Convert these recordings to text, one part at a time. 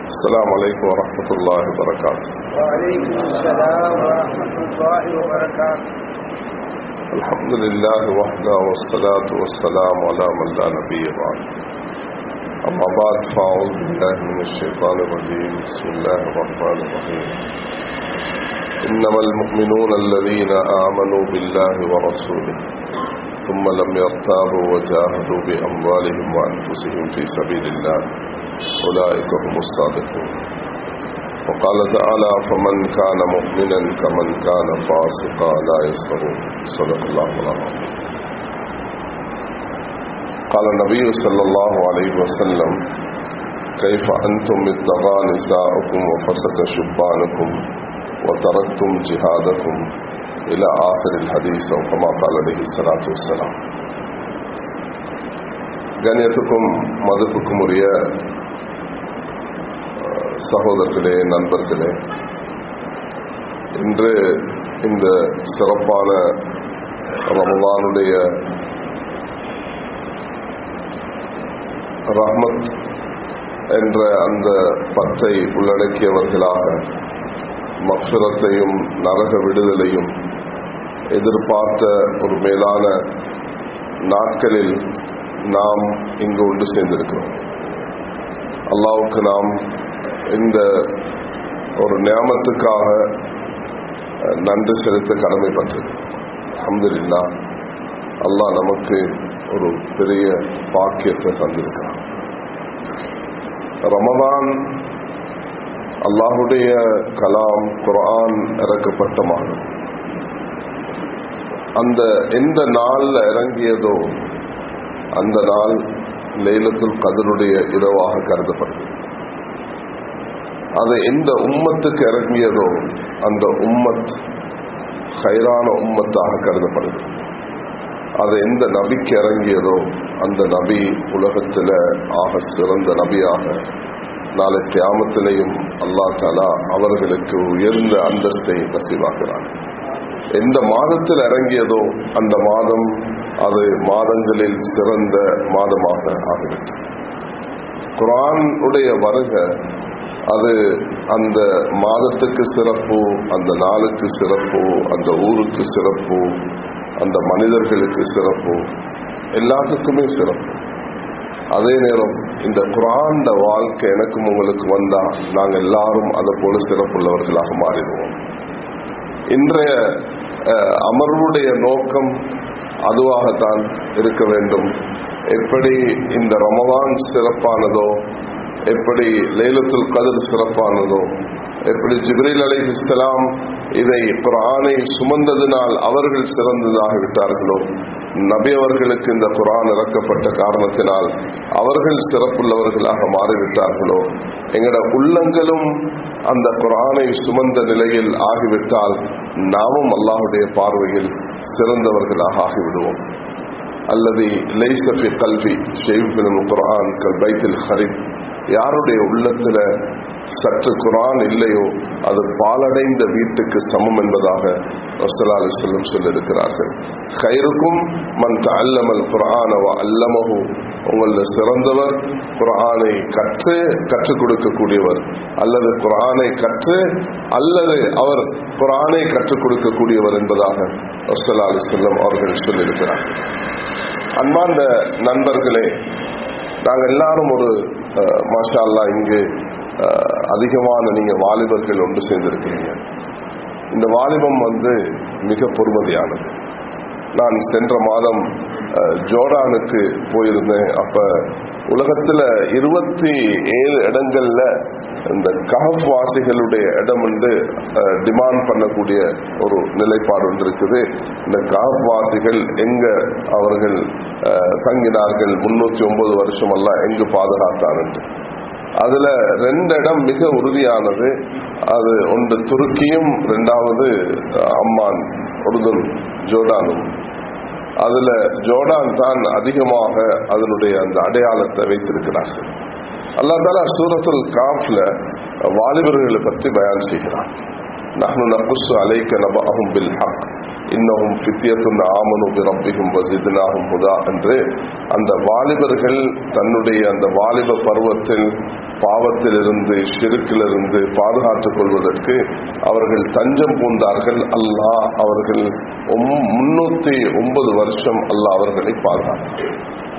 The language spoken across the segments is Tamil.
السلام عليكم ورحمة الله وبركاته وعليكم السلام ورحمة الله وبركاته الحمد لله وحده والصلاة والسلام على من لا نبي بعد أما بعد فأعوذ بالله من الشيطان الرجيم بسم الله الرحمن الرحيم إنما المؤمنون الذين آمنوا بالله ورسوله ثم لم يرتابوا وجاهدوا بأموالهم وأنفسهم في سبيل الله أولئك هم الصادقون وقال تعالى فمن كان مؤمنا كمن كان فاسقا لا يستوون صدق الله العظيم قال النبي صلى الله عليه وسلم كيف أنتم ابتغى نساؤكم وفسق شبانكم وتركتم جهادكم إلى آخر الحديث أو كما قال عليه الصلاة والسلام கண்ணியத்துக்கும் மதிப்புக்கும் உரிய சகோதரர்களே நண்பர்களே இன்று இந்த சிறப்பான ரமலானுடைய ரஹ்மத் என்ற அந்த பத்தை உள்ளடக்கியவர்களாக மக்சரத்தையும் நரக விடுதலையும் எதிர்பார்த்த ஒரு மேலான நாட்களில் நாம் இங்கு ஒன்று சேர்ந்திருக்கிறோம் அல்லாவுக்கு நாம் இந்த ஒரு நியமத்துக்காக நன்றி செலுத்த கடமைப்பட்டது அஹமதுல்லா அல்லாஹ் நமக்கு ஒரு பெரிய பாக்கியத்தை தந்திருக்கிறான் ரமதான் அல்லாஹுடைய கலாம் குரான் இறக்கப்பட்ட மாதம் அந்த எந்த நாள்ல இறங்கியதோ அந்த நாள் லைலத்துல் கதருடைய இரவாக கருதப்படுது அது எந்த உம்மத்துக்கு இறங்கியதோ அந்த உம்மத் ஹைரான உம்மத்தாக கருதப்படுது அது எந்த நபிக்கு இறங்கியதோ அந்த நபி உலகத்தில் ஆக சிறந்த நபியாக நாளை கியாமத்திலையும் அல்லா தாலா அவர்களுக்கு உயர்ந்த அந்தஸ்தை நசீவாகிறார் எந்த மாதத்தில் இறங்கியதோ அந்த மாதம் அது மாதங்களில் சிறந்த மாதமாக ஆகிவிட்டது குரான் உடைய வருக அது அந்த மாதத்துக்கு சிறப்பு அந்த நாளுக்கு சிறப்பு அந்த ஊருக்கு சிறப்பு அந்த மனிதர்களுக்கு சிறப்பு எல்லாத்துக்குமே சிறப்பு அதே நேரம் இந்த குரான்ட வாழ்க்கை எனக்கும் உங்களுக்கு வந்தா நாங்கள் எல்லாரும் அதை போல சிறப்புள்ளவர்களாக மாறிடுவோம் இன்றைய அமர்வுடைய நோக்கம் அதுவாகத்தான் இருக்க வேண்டும் எப்படி இந்த ரமவான் சிறப்பானதோ எப்படி லைலத்துல் கதிர் சிறப்பானதோ எப்படி ஜிப்ரீல் அலி இஸ்லாம் இதை குரானை சுமந்ததினால் அவர்கள் சிறந்ததாக விட்டார்களோ நபி அவர்களுக்கு இந்த குரான் இறக்கப்பட்ட காரணத்தினால் அவர்கள் சிறப்புள்ளவர்களாக மாறிவிட்டார்களோ எங்களோட உள்ளங்களும் அந்த குரானை சுமந்த நிலையில் ஆகிவிட்டால் நாமும் அல்லாஹுடைய பார்வையில் சிறந்தவர்களாக ஆகிவிடுவோம் அல்லது லைசபி கல்வி ஷெய்ஃபிலும் குரான் கல் பைத்தில் ஹரிப் யாருடைய உள்ளத்துல சற்று குரான் இல்லையோ அது பாலடைந்த வீட்டுக்கு சமம் என்பதாக ரசலா அலிஸ்லம் சொல்லியிருக்கிறார்கள் கயிறுக்கும் மன் அல்லமல் குரானவா அல்லமகு உங்கள சிறந்தவர் குரானை கற்று கற்றுக் கொடுக்கக்கூடியவர் அல்லது குரானை கற்று அல்லது அவர் குரானை கற்றுக் கொடுக்கக்கூடியவர் என்பதாக ரசலா அலிஸ்லம் அவர்கள் சொல்லியிருக்கிறார்கள் அன்பார்ந்த நண்பர்களே நாங்கள் எல்லாரும் ஒரு மாஷா அல்லா இங்கு அதிகமான நீங்க வாலிபர்கள் ஒன்று சேர்ந்திருக்கிறீங்க இந்த வாலிபம் வந்து மிக பொறுமதியானது நான் சென்ற மாதம் ஜோர்டானுக்கு போயிருந்தேன் அப்ப உலகத்துல இருபத்தி ஏழு இடங்கள்ல இந்த கஹப் வாசிகளுடைய இடம் வந்து டிமாண்ட் பண்ணக்கூடிய ஒரு நிலைப்பாடு ஒன்று இருக்குது இந்த கஹப் வாசிகள் எங்க அவர்கள் தங்கினார்கள் முன்னூத்தி ஒன்பது வருஷம் எல்லாம் எங்கு பாதுகாத்தார்கள் அதுல ரெண்டு இடம் மிக உறுதியானது அது ஒன்று துருக்கியும் ரெண்டாவது அம்மான் உருதுன் ஜோர்டானும் அதுல ஜோர்டான் தான் அதிகமாக அதனுடைய அந்த அடையாளத்தை வைத்திருக்கிறார்கள் அல்லா தாலா சூரத்துல் காஃப்ல வாலிபர்களை பற்றி பயான் செய்கிறான் நஹ்னு நகுஸ்ஸு அலைக்க நபஅஹும் பில் ஹக் இன்னஹும் ஃபித்யத்துன் ஆமனு பிரப்பிஹும் வஸித்னாஹும் ஹுதா என்று அந்த வாலிபர்கள் தன்னுடைய அந்த வாலிப பருவத்தில் பாவத்திலிருந்து ஷிருக்கிலிருந்து பாதுகாத்துக் கொள்வதற்கு அவர்கள் தஞ்சம் பூந்தார்கள் அல்லாஹ் அவர்கள் முன்னூத்தி ஒன்பது வருஷம் அல்லாஹ் அவர்களை பாதுகாத்தார்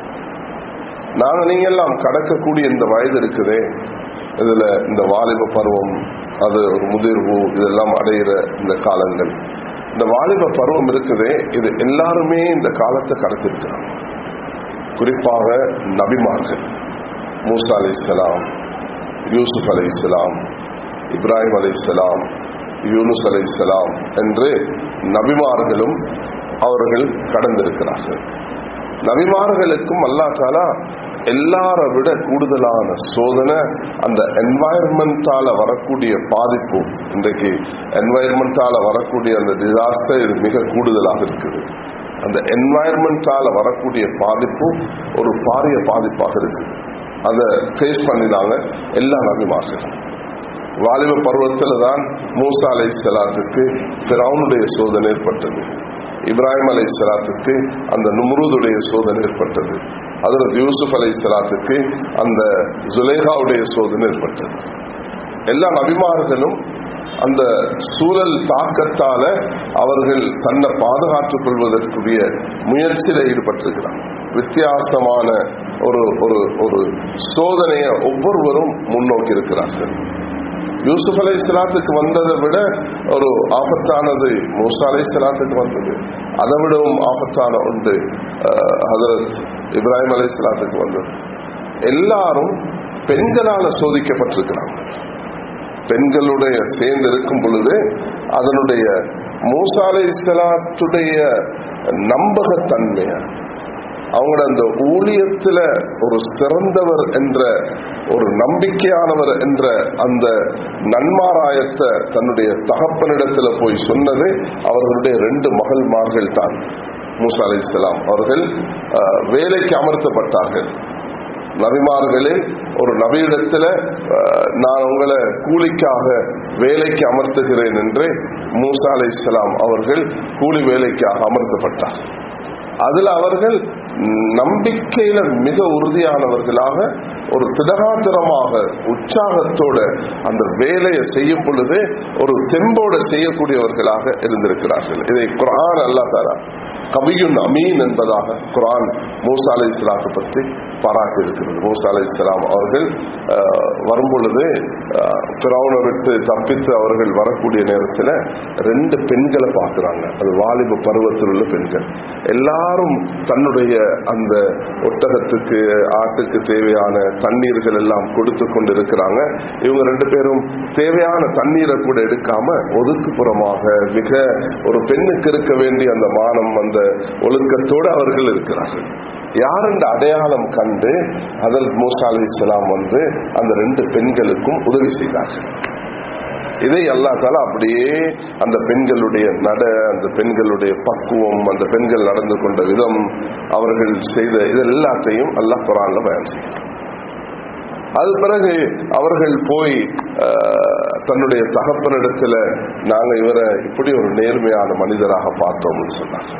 நாங்க நீங்க எல்லாம் கடக்கக்கூடிய இந்த வயது இருக்குதே இதுல இந்த வாலிப பருவம் அது ஒரு முதிர்வு இதெல்லாம் அடையிற இந்த காலங்கள் இந்த வாலிப பருவம் இருக்குதே இது எல்லாருமே இந்த காலத்தை கடத்திருக்கிறாங்க குறிப்பாக நபிமார்கள் மூசா அலை இஸ்லாம் யூசுப் அலை இஸ்லாம் இப்ராஹிம் அலை இஸ்லாம் யூனுஸ் அலை இஸ்லாம் என்று நபிமார்களும் அவர்கள் கடந்திருக்கிறார்கள் நபிமார்களுக்கும் அல்லா தாலா எல்லார விட கூடுதலான சோதனை அந்த என்வாயர்மெண்டால வரக்கூடிய பாதிப்பு இன்றைக்கு என்வாயர்மெண்டால வரக்கூடிய அந்த டிசாஸ்டர் இது மிக கூடுதலாக இருக்குது அந்த என்வாயர்மெண்டால வரக்கூடிய பாதிப்பு ஒரு பாரிய பாதிப்பாக இருக்குது அதை ஃபேஸ் பண்ணினாங்க எல்லா நபிமார்களும் வாலிப பருவத்தில் தான் மூசா அலை சலாத்துக்கு பிறவுனுடைய சோதனை ஏற்பட்டது இப்ராஹிம் அலை சலாத்துக்கு அந்த நும்ரூதுடைய சோதனை ஏற்பட்டது அதில் யூசுப் அலை சலாத்துக்கு அந்த ஜுலேகாவுடைய சோதனை ஏற்பட்டது எல்லா நபிமார்களும் அந்த சூழல் தாக்கத்தால அவர்கள் தன்னை பாதுகாத்துக் கொள்வதற்குரிய முயற்சியில் ஈடுபட்டிருக்கிறார் வித்தியாசமான ஒரு ஒரு ஒரு சோதனையை ஒவ்வொருவரும் முன்னோக்கி இருக்கிறார்கள் யூசுப் அலை இஸ்லாத்துக்கு வந்ததை விட ஒரு ஆபத்தானது மூசா அலை இஸ்லாத்துக்கு வந்தது அதை விடவும் ஆபத்தான உண்டு ஹதரத் இப்ராஹிம் அலை இஸ்லாத்துக்கு வந்தது எல்லாரும் பெண்களால சோதிக்கப்பட்டிருக்கிறாங்க பெண்களுடைய சேர்ந்து இருக்கும் பொழுது அதனுடைய மூசா அலை இஸ்லாத்துடைய நம்பகத்தன்மைய அவங்களோட அந்த ஊழியத்துல ஒரு சிறந்தவர் என்ற ஒரு நம்பிக்கையானவர் என்ற அந்த நன்மாராயத்தை தன்னுடைய தகப்பனிடத்துல போய் சொன்னது அவர்களுடைய ரெண்டு மகள்மார்கள் தான் மூசா அலி இஸ்லாம் அவர்கள் வேலைக்கு அமர்த்தப்பட்டார்கள் நபிமார்களே ஒரு நபியிடத்துல நான் உங்களை கூலிக்காக வேலைக்கு அமர்த்துகிறேன் என்று மூசா அலி இஸ்லாம் அவர்கள் கூலி வேலைக்காக அமர்த்தப்பட்டார் அதுல அவர்கள் நம்பிக்கையில மிக உறுதியானவர்களாக ஒரு திடகாத்திரமாக உற்சாகத்தோட அந்த வேலையை செய்யும் பொழுது ஒரு தெம்போட செய்யக்கூடியவர்களாக இருந்திருக்கிறார்கள் இதை குரான் அல்லா தாரா கவியுன் அமீன் என்பதாக குரான் மூசா அலி இஸ்லாத்தை பற்றி பாராட்டி இருக்கிறது மூசா அலி இஸ்லாம் அவர்கள் வரும் பொழுது பிறவுனை விட்டு தப்பித்து அவர்கள் வரக்கூடிய நேரத்தில் ரெண்டு பெண்களை பார்க்கிறாங்க அது வாலிப பருவத்தில் உள்ள பெண்கள் எல்லாரும் தன்னுடைய அந்த ஒட்டகத்துக்கு ஆட்டுக்கு தேவையான தண்ணீர்கள் எல்லாம் கொடுத்து கொண்டு இருக்கிறாங்க இவங்க ரெண்டு பேரும் தேவையான தண்ணீரை கூட எடுக்காம ஒதுக்குப்புறமாக மிக ஒரு பெண்ணுக்கு இருக்க வேண்டிய அந்த மானம் அந்த ஒழுக்கத்தோடு அவர்கள் இருக்கிறார்கள் யார் என்ற அடையாளம் கண்டு அதல் மூசா அலி இஸ்லாம் வந்து அந்த ரெண்டு பெண்களுக்கும் உதவி செய்தார்கள் இதை அல்லாத்தால அப்படியே அந்த பெண்களுடைய நட அந்த பெண்களுடைய பக்குவம் அந்த பெண்கள் நடந்து கொண்ட விதம் அவர்கள் செய்த இது எல்லாத்தையும் அல்லாஹ் குரான்ல பயன் செய்கிறார் அது பிறகு அவர்கள் போய் தன்னுடைய தகப்பனிடத்துல நாங்க இவரை இப்படி ஒரு நேர்மையான மனிதராக பார்த்தோம்னு சொன்னாங்க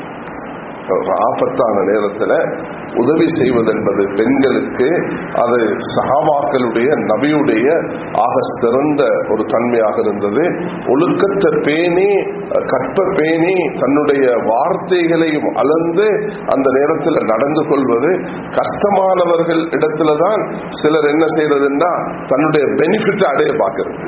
ஆபத்தான நேரத்தில் உதவி செய்வதென்பது பெண்களுக்கு அது சகாபாக்களுடைய நபியுடைய ஆக சிறந்த ஒரு தன்மையாக இருந்தது ஒழுக்கத்தை பேணி கற்ப பேணி தன்னுடைய வார்த்தைகளையும் அளந்து அந்த நேரத்தில் நடந்து கொள்வது கஷ்டமானவர்கள் இடத்துல தான் சிலர் என்ன செய்யறதுன்னா தன்னுடைய பெனிஃபிட் அடைய பார்க்கறது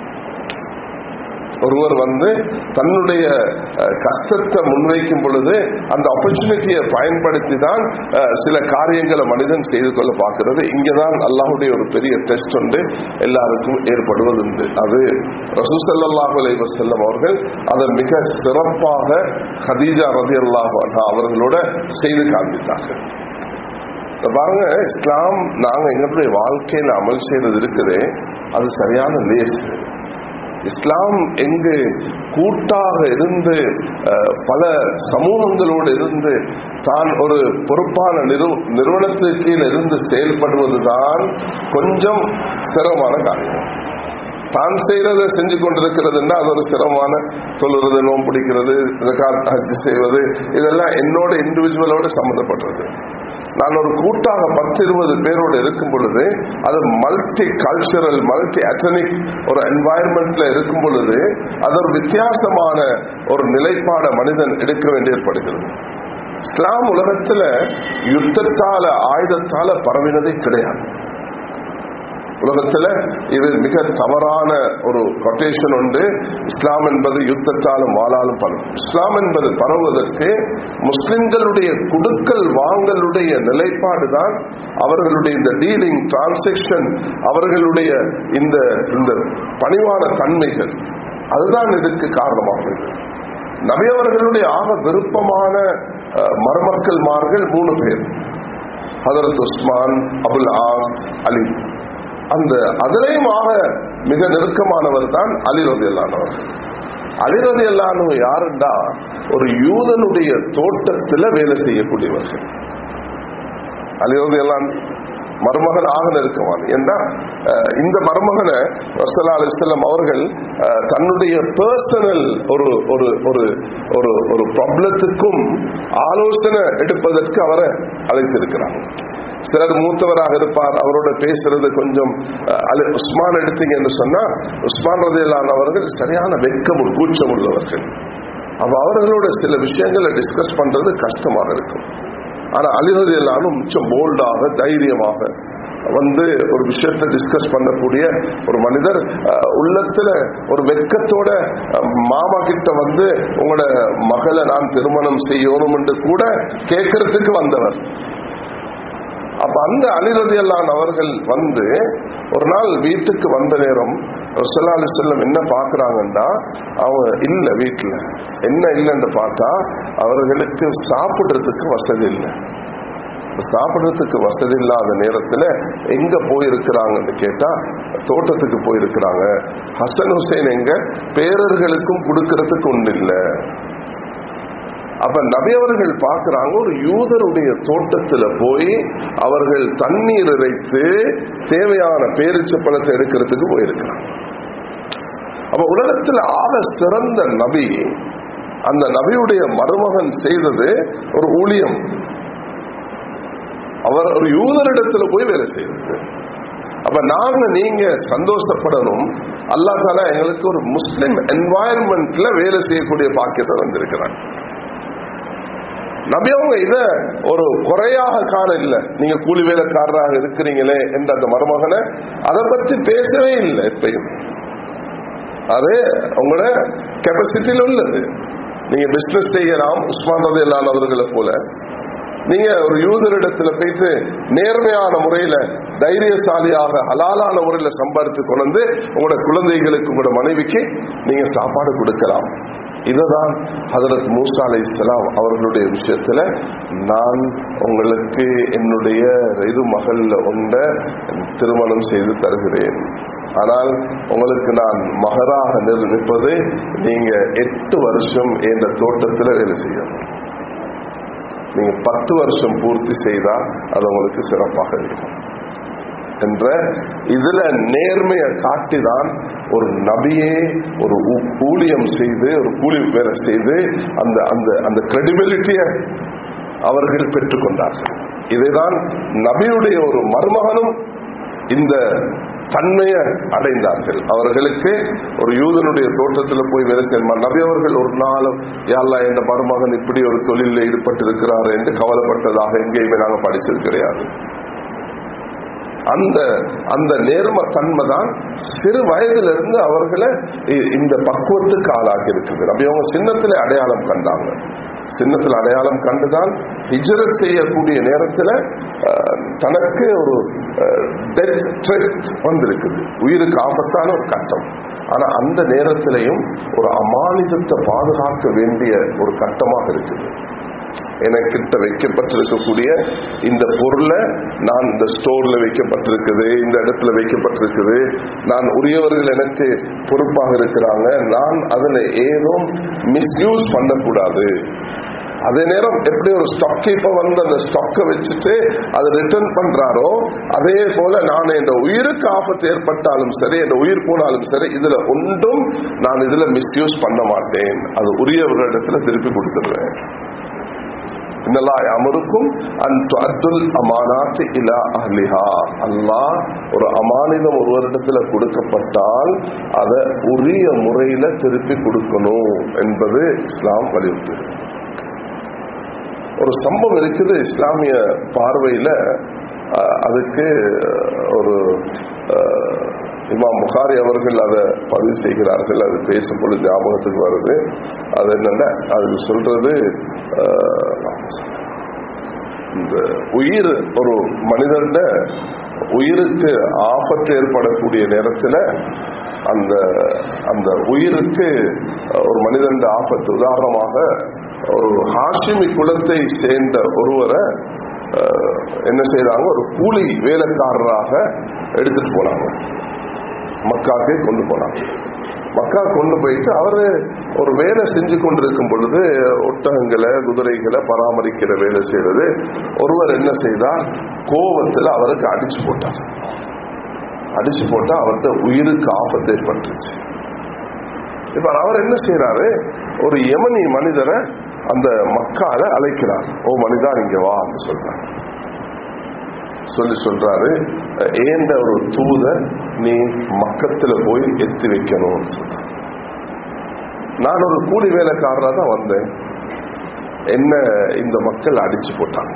ஒருவர் வந்து தன்னுடைய கஷ்டத்தை முன்வைக்கும் பொழுது அந்த ஆப்பர்ச்சுனிட்டியை பயன்படுத்தி தான் சில காரியங்களை மனிதன் செய்து கொள்ள பார்க்கிறது இங்கதான் அல்லாஹுடைய ஒரு பெரிய டெஸ்ட் உண்டு எல்லாருக்கும் ஏற்படுவது உண்டு அது ரசூசல்லாஹு அலைவசல்லம் அவர்கள் அதை மிக சிறப்பாக ஹதீஜா ரதி அல்லாஹ் அவர்களோட செய்து காண்பித்தார்கள் பாருங்க இஸ்லாம் நாங்க எங்களுடைய வாழ்க்கையில அமல் செய்யறது இருக்குது அது சரியான லேஸ் இஸ்லாம் எங்கு கூட்டாக இருந்து பல சமூகங்களோடு இருந்து தான் ஒரு பொறுப்பான நிறு நிறுவனத்துக்கு கீழ் இருந்து செயல்படுவதுதான் கொஞ்சம் சிரமமான காரியம் தான் செய்யறதை செஞ்சு கொண்டிருக்கிறதுன்னா அது ஒரு சிரமமான தொழுறது நோம் பிடிக்கிறது ஹஜ் செய்வது இதெல்லாம் என்னோட இண்டிவிஜுவலோட சம்மந்தப்படுறது நான் ஒரு கூட்டாக பத்து இருபது பேரோடு இருக்கும் பொழுது அது மல்டி கல்ச்சரல் மல்டி அட்டனிக் ஒரு என்வாயன்மெண்ட்ல இருக்கும் பொழுது அது ஒரு வித்தியாசமான ஒரு நிலைப்பாட மனிதன் எடுக்க வேண்டியப்படுகிறது இஸ்லாம் உலகத்துல யுத்தத்தால ஆயுதத்தால பரவினதே கிடையாது உலகத்துல இது மிக தவறான ஒரு கொட்டேஷன் உண்டு இஸ்லாம் என்பது யுத்தத்தாலும் வாழாலும் பரவும் இஸ்லாம் என்பது பரவுவதற்கு முஸ்லிம்களுடைய குடுக்கல் வாங்கலுடைய நிலைப்பாடு தான் அவர்களுடைய இந்த டீலிங் டிரான்சாக்ஷன் அவர்களுடைய இந்த இந்த பணிவான தன்மைகள் அதுதான் இதுக்கு காரணமாகும் நபியவர்களுடைய ஆக விருப்பமான மருமக்கள்மார்கள் மூணு பேர் ஹதரத் உஸ்மான் அபுல் ஆஸ் அலி அந்த அதிலையுமாக மிக நெருக்கமானவர் தான் அலிரதி அல்லானவர் அலிரதி அல்லானவர் யாருண்டா ஒரு யூதனுடைய தோட்டத்தில் வேலை செய்யக்கூடியவர்கள் அலிரதி எல்லாம் மருமகன் ஆக நெருக்கமான ஏன்னா இந்த மருமகனை ரசலா அலிஸ்லாம் அவர்கள் தன்னுடைய பர்சனல் ஒரு ஒரு ஒரு ஒரு ஒரு ப்ராப்ளத்துக்கும் ஆலோசனை எடுப்பதற்கு அவரை அழைத்திருக்கிறாங்க சிலர் மூத்தவராக இருப்பார் அவரோட பேசுறது கொஞ்சம் உஸ்மான் எடுத்தீங்க என்று சொன்னா உஸ்மான் ரதையிலான அவர்கள் சரியான வெக்கம் கூச்சம் உள்ளவர்கள் அப்ப அவர்களோட சில விஷயங்களை டிஸ்கஸ் பண்றது கஷ்டமாக இருக்கும் ஆனா அலிரதி எல்லாரும் மிச்சம் போல்டாக தைரியமாக வந்து ஒரு விஷயத்தை டிஸ்கஸ் பண்ணக்கூடிய ஒரு மனிதர் உள்ளத்துல ஒரு வெக்கத்தோட மாமா கிட்ட வந்து உங்களோட மகளை நான் திருமணம் செய்யணும் என்று கூட கேட்கறதுக்கு வந்தவர் அப்ப அந்த அலிரதியல்லான் அவர்கள் வந்து ஒரு நாள் வீட்டுக்கு வந்த நேரம் ரசல்லா அலி செல்லம் என்ன பாக்குறாங்கன்னா அவங்க இல்ல வீட்டுல என்ன இல்லைன்னு பார்த்தா அவர்களுக்கு சாப்பிடுறதுக்கு வசதி இல்லை சாப்பிடுறதுக்கு வசதி இல்லாத நேரத்துல எங்க போயிருக்கிறாங்கன்னு கேட்டா தோட்டத்துக்கு போயிருக்கிறாங்க ஹசன் ஹுசைன் எங்க பேரர்களுக்கும் கொடுக்கறதுக்கு ஒண்ணு இல்லை அப்ப நபியவர்கள் பார்க்கிறாங்க ஒரு யூதருடைய தோட்டத்துல போய் அவர்கள் தண்ணீர் இறைத்து தேவையான பேரிச்ச பழத்தை எடுக்கிறதுக்கு போயிருக்கிறாங்க அப்ப உலகத்துல ஆக சிறந்த நபி அந்த நபியுடைய மருமகன் செய்தது ஒரு ஊழியம் அவர் ஒரு யூதரிடத்துல போய் வேலை செய்தது அப்ப நாங்க நீங்க சந்தோஷப்படணும் அல்லா தாலா எங்களுக்கு ஒரு முஸ்லிம் என்வாயன்மெண்ட்ல வேலை செய்யக்கூடிய பாக்கியத்தை வந்திருக்கிறாங்க நபி அவங்க இத ஒரு குறையாக காண இல்ல நீங்க கூலி வேலைக்காரராக இருக்கிறீங்களே என்ற அந்த மருமகனை அதை பத்தி பேசவே இல்லை எப்பயும் அது உங்களோட கெப்பாசிட்டியில் உள்ளது நீங்க பிசினஸ் செய்யலாம் உஸ்மான் ரதி இல்லாதவர்களை போல நீங்க ஒரு யூதரிடத்துல போயிட்டு நேர்மையான முறையில தைரியசாலியாக ஹலாலான முறையில சம்பாதித்து கொண்டு உங்களோட குழந்தைகளுக்கு உங்களோட மனைவிக்கு நீங்க சாப்பாடு கொடுக்கலாம் இதுதான் ஹதரத் மூசா அலை இஸ்லாம் அவர்களுடைய விஷயத்துல நான் உங்களுக்கு என்னுடைய இது மகள்ல உண்ட திருமணம் செய்து தருகிறேன் ஆனால் உங்களுக்கு நான் மகராக நிர்ணயிப்பது நீங்க எட்டு வருஷம் என்ற தோட்டத்தில் வேலை செய்யணும் நீங்க பத்து வருஷம் பூர்த்தி செய்தா அது உங்களுக்கு சிறப்பாக இருக்கும் என்ற இதுல நேர்மையை காட்டிதான் ஒரு நபியே ஒரு ஊழியம் செய்து ஒரு கூலி வேலை செய்து அந்த அந்த அந்த கிரெடிபிலிட்டிய அவர்கள் பெற்றுக்கொண்டார்கள் இதைதான் நபியுடைய ஒரு மருமகனும் இந்த தன்மையை அடைந்தார்கள் அவர்களுக்கு ஒரு யூதனுடைய தோட்டத்தில் போய் வேலை செய்யணும் நபி அவர்கள் ஒரு நாளும் யாழ்லா என்ற மருமகன் இப்படி ஒரு தொழிலில் ஈடுபட்டிருக்கிறார் என்று கவலைப்பட்டதாக எங்கேயுமே நாங்கள் படிச்சது கிடையாது அந்த அந்த நேர்ம தன்மை தான் சிறு வயதிலிருந்து அவர்களை இந்த பக்குவத்துக்கு ஆளாகி இருக்குது நபி அவங்க சின்னத்திலே அடையாளம் கண்டாங்க சின்னத்தில் அடையாளம் கண்டுதான் ஹிஜரத் செய்யக்கூடிய நேரத்தில் தனக்கு ஒரு வந்திருக்குது உயிருக்கு ஆபத்தான ஒரு கட்டம் ஆனா அந்த நேரத்திலையும் ஒரு அமானிதத்தை பாதுகாக்க வேண்டிய ஒரு கட்டமாக இருக்குது எனக்கிட்ட வைக்கப்பட்டிருக்கக்கூடிய இந்த பொருளை நான் இந்த ஸ்டோர்ல வைக்கப்பட்டிருக்குது இந்த இடத்துல வைக்கப்பட்டிருக்குது நான் உரியவர்கள் எனக்கு பொறுப்பாக இருக்கிறாங்க நான் அதுல ஏதும் மிஸ்யூஸ் பண்ணக்கூடாது அதே நேரம் எப்படி ஒரு ஸ்டாக் கீப்பர் வந்து அந்த ஸ்டாக்கை வச்சுட்டு அதை ரிட்டர்ன் பண்றாரோ அதே போல நான் என் உயிருக்கு ஆபத்து ஏற்பட்டாலும் சரி என் உயிர் போனாலும் சரி இதுல ஒன்றும் நான் இதுல மிஸ்யூஸ் பண்ண மாட்டேன் அது உரியவர்களிடத்துல திருப்பி கொடுத்துடுவேன் இன்னல்லாய் அமருக்கும் அன் அத்துல் அமானாத்து இலா அஹ்லிஹா அல்லாஹ் ஒரு அமானிதம் ஒருவரிடத்துல கொடுக்கப்பட்டால் அதை உரிய முறையில திருப்பி கொடுக்கணும் என்பது இஸ்லாம் வலியுறுத்து ஒரு சம்பவம் இருக்குது இஸ்லாமிய பார்வையில அஹ், அதுக்கு ஒரு அஹ், இமாம் புகாரி அவர்கள் அதை பதிவு செய்கிறார்கள் அது பேசும் பொழுது ஞாபகத்துக்கு வருது அது என்னன்னா அது சொல்றது அஹ், இந்த உயிர் ஒரு மனிதர்ட உயிருக்கு ஆபத்து ஏற்படக்கூடிய நேரத்தில் அந்த அந்த உயிருக்கு ஒரு மனிதன் ஆபத்து உதாரணமாக ஒரு ஹாஷிமி குலத்தை சேர்ந்த ஒருவரை அஹ், என்ன செய்யறாங்க ஒரு கூலி வேலைக்காரராக எடுத்துட்டு போனாங்க மக்காக்கே கொண்டு போனாங்க மக்கா கொண்டு போயிட்டு அவரு ஒரு வேலை செஞ்சு கொண்டிருக்கும் பொழுது ஒட்டகங்களை குதிரைகளை பராமரிக்கிற வேலை செய்யறது ஒருவர் என்ன செய்தார் கோபத்தில் அவருக்கு அடிச்சு போட்டார் அடிச்சு போட்டா அவர்கிட்ட உயிருக்கு ஆபத்து ஏற்பட்டுருச்சு இப்ப அவர் என்ன செய்யறாரு ஒரு யமனி மனிதரை அந்த மக்கால அழைக்கிறார் ஓ மனிதா இங்க வா அப்படின்னு சொல்றாரு சொல்லி சொல்றாரு ஏந்த ஒரு தூத நீ மக்கத்துல போய் எத்தி வைக்கணும்னு சொல்றாரு நான் ஒரு கூலி வேலைக்காரராக தான் வந்தேன் என்ன இந்த மக்கள் அடிச்சு போட்டாங்க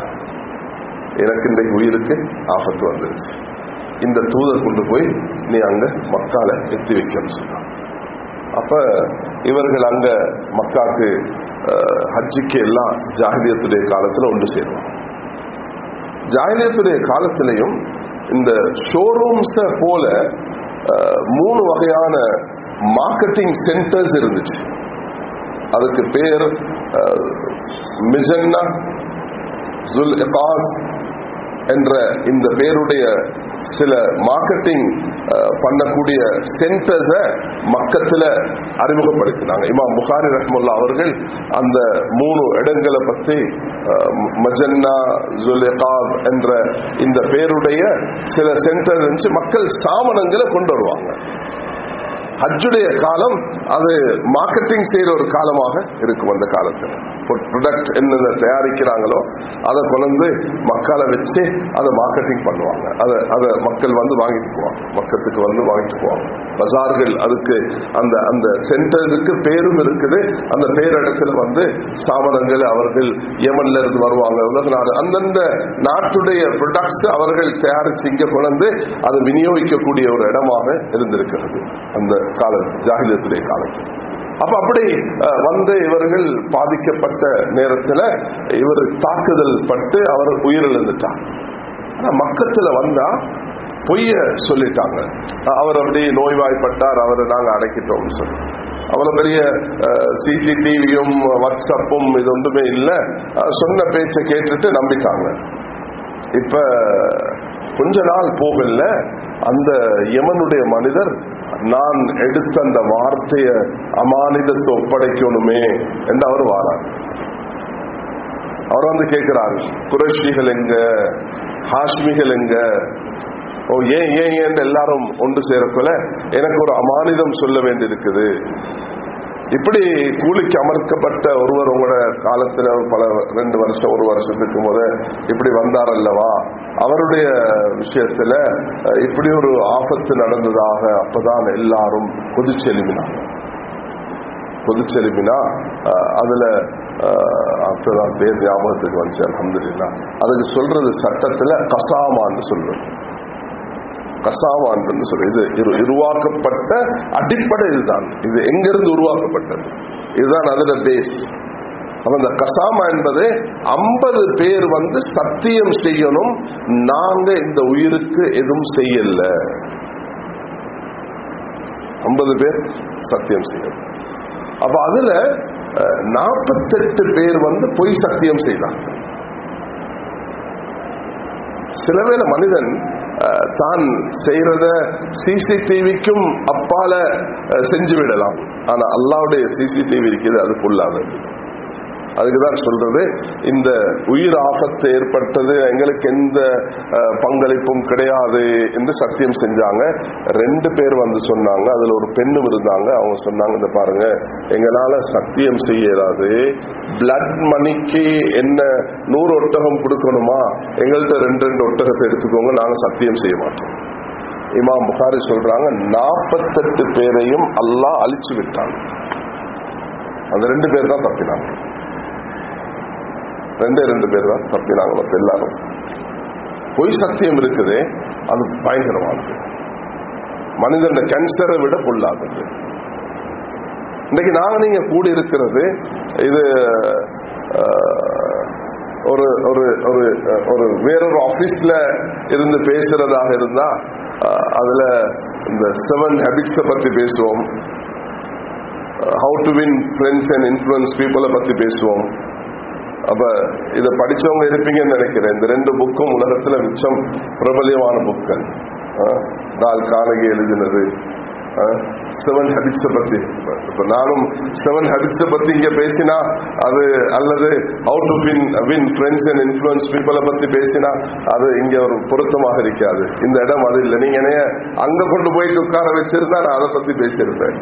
எனக்கு இன்றைக்கு உயிருக்கு ஆபத்து வந்துருச்சு இந்த தூதர் கொண்டு போய் நீ அங்க மக்கால எத்தி வைக்கணும்னு சொல்றான் அப்ப இவர்கள் அங்க மக்காக்கு அஹ், ஹஜ்ஜுக்கு எல்லாம் ஜாகிரியத்துடைய காலத்துல ஒன்று சேருவாங்க ஜாகிலியத்துடைய காலத்திலையும் இந்த ஷோரூம்ஸ போல அஹ், மூணு வகையான மார்க்கெட்டிங் சென்டர்ஸ் இருந்துச்சு அதுக்கு பேர் அஹ், மிஜன்னா ஜுல் இகாஸ் என்ற இந்த பேருடைய சில மார்க்கெட்டிங் பண்ணக்கூடிய சென்டர்ஸ மக்கத்துல அறிமுகப்படுத்தினாங்க இமாம் புகாரி ரஹ்முல்லா அவர்கள் அந்த மூணு இடங்களை பற்றி அஹ், மஜன்னா ஜுலிகாப் என்ற இந்த பேருடைய சில சென்டர் இருந்துச்சு மக்கள் சாமனங்களை கொண்டு வருவாங்க ஹஜ்ஜுடைய காலம் அது மார்க்கெட்டிங் செய்யற ஒரு காலமாக இருக்கும் அந்த காலத்தில் ப்ரொடக்ட் என்னென்ன தயாரிக்கிறாங்களோ அதை கொண்டு மக்களை வச்சு அதை மார்க்கெட்டிங் பண்ணுவாங்க அதை அதை மக்கள் வந்து வாங்கிட்டு போவாங்க மக்களுக்கு வந்து வாங்கிட்டு போவாங்க பஜார்கள் அதுக்கு அந்த அந்த சென்டர்ஸுக்கு பேரும் இருக்குது அந்த பேரிடத்துல வந்து ஸ்தாபனங்கள் அவர்கள் யமன்ல இருந்து வருவாங்க உலக நாடு அந்தந்த நாட்டுடைய ப்ரொடக்ட்ஸ் அவர்கள் தயாரிச்சு இங்க கொண்டு அதை விநியோகிக்கக்கூடிய ஒரு இடமாக இருந்திருக்கிறது அந்த காலம் ஜாகிலியத்துடைய காலம் அப்ப அப்படி அஹ், வந்து இவர்கள் பாதிக்கப்பட்ட நேரத்துல இவர் தாக்குதல் பட்டு அவர் உயிரிழந்துட்டார் ஆனா மக்கத்துல வந்தா பொய்ய சொல்லிட்டாங்க அஹ், அவர் அப்படி நோய்வாய்ப்பட்டார் அவரை நாங்க அடக்கிட்டோம்னு சொல்லி அவ்வளவு பெரிய சிசிடிவியும் வாட்ஸ்அப்பும் இது ஒன்றுமே இல்லை சொன்ன பேச்சை கேட்டுட்டு நம்பிட்டாங்க இப்ப கொஞ்ச நாள் போகல அந்த யமனுடைய மனிதர் நான் எடுத்த அந்த வார்த்தைய அமானிதத்தை ஒப்படைக்கணுமே என்று அவர் வாரார் அவர் வந்து கேட்கிறார் குரஷிகள் எங்க ஹாஷ்மிகள் எங்க ஓ ஏன் ஏன் ஏன் எல்லாரும் ஒன்று சேரக்குள்ள எனக்கு ஒரு அமானிதம் சொல்ல வேண்டியிருக்குது இப்படி கூலிக்கு அமர்க்கப்பட்ட ஒருவர் உங்களோட காலத்துல பல ரெண்டு வருஷம் ஒரு வருஷத்துக்கு முத இப்படி வந்தார் அல்லவா அவருடைய விஷயத்துல அஹ், இப்படி ஒரு ஆபத்து நடந்ததாக அப்பதான் எல்லாரும் கொதிச்சு எழுப்பினாங்க கொதிச்சு எழுப்பினா அஹ், அதுல அஹ், அப்பதான் பேர் ஞாபகத்துக்கு வந்துச்சு அலமதுல்லா அதுக்கு சொல்றது சட்டத்துல கசாமான்னு சொல்றது கசாவான் என்று சொல்லி இது இரு- உருவாக்கப்பட்ட அடிப்படை இதுதான் இது எங்கிருந்து உருவாக்கப்பட்டது இதுதான் அதுல பேஸ் அப்ப இந்த கசாமா என்பது ஐம்பது பேர் வந்து சத்தியம் செய்யணும் நாங்க இந்த உயிருக்கு எதுவும் செய்யல ஐம்பது பேர் சத்தியம் செய்யணும் அப்ப அதுல நாற்பத்தெட்டு பேர் வந்து பொய் சத்தியம் செய்தாங்க சிலவேளை மனிதன் அஹ், தான் செய்யறத சிசிடிவிக்கும் அப்பால அஹ், செஞ்சு விடலாம் ஆனா அல்லாவுடைய சிசிடிவி இருக்குது அது ஃபுல்லாக அதுக்கு தான் சொல்றது இந்த உயிர் ஆபத்து ஏற்பட்டது எங்களுக்கு எந்த அஹ், பங்களிப்பும் கிடையாது என்று சத்தியம் செஞ்சாங்க ரெண்டு பேர் வந்து சொன்னாங்க அதுல ஒரு பெண்ணும் இருந்தாங்க அவங்க சொன்னாங்க இந்த பாருங்க எங்களால சத்தியம் செய்ய இயலாது பிளட் மணிக்கு என்ன நூறு ஒட்டகம் கொடுக்கணுமா எங்கள்கிட்ட ரெண்டு ரெண்டு ஒட்டகத்தை எடுத்துக்கோங்க நாங்க சத்தியம் செய்ய மாட்டோம் இமாம் புகாரி சொல்றாங்க நாற்பத்தெட்டு பேரையும் அல்லாஹ் அழிச்சு விட்டாங்க அந்த ரெண்டு பேர் தான் தப்பினாங்க ரெண்டே ரெண்டு பேர் தான் தப்பினாங்க மத்த எல்லாரும் பொய் சத்தியம் இருக்குது அது பயங்கரமானது மனிதன் கேன்சரை விட கொள்ளாதது இன்னைக்கு நாங்க நீங்க கூடி இருக்கிறது இது அஹ், ஒரு ஒரு ஒரு ஒரு வேறொரு ஆபீஸ்ல இருந்து பேசுறதாக இருந்தா அஹ், அதுல இந்த செவன் ஹேபிட்ஸ பத்தி பேசுவோம் how to win friends and influence பீப்புளை பத்தி பேசுவோம் அப்ப இத படிச்சவங்க இருப்பீங்கன்னு நினைக்கிறேன் இந்த ரெண்டு புக்கும் உலகத்துல மிச்சம் பிரபலியமான புக்கள் தால் கானகி எழுதினது செவன் ஹபிட்ஸ பத்தி இப்ப நானும் செவன் ஹபிட்ஸ பத்தி இங்க பேசினா அது அல்லது how to win win friends and influence பீப்புளை பத்தி பேசினா அது இங்க ஒரு பொருத்தமாக இருக்காது இந்த இடம் அது இல்லை நீங்க என்னைய அங்க கொண்டு போயிட்டு உட்கார வச்சிருந்தா நான் அதை பத்தி பேசியிருப்பேன்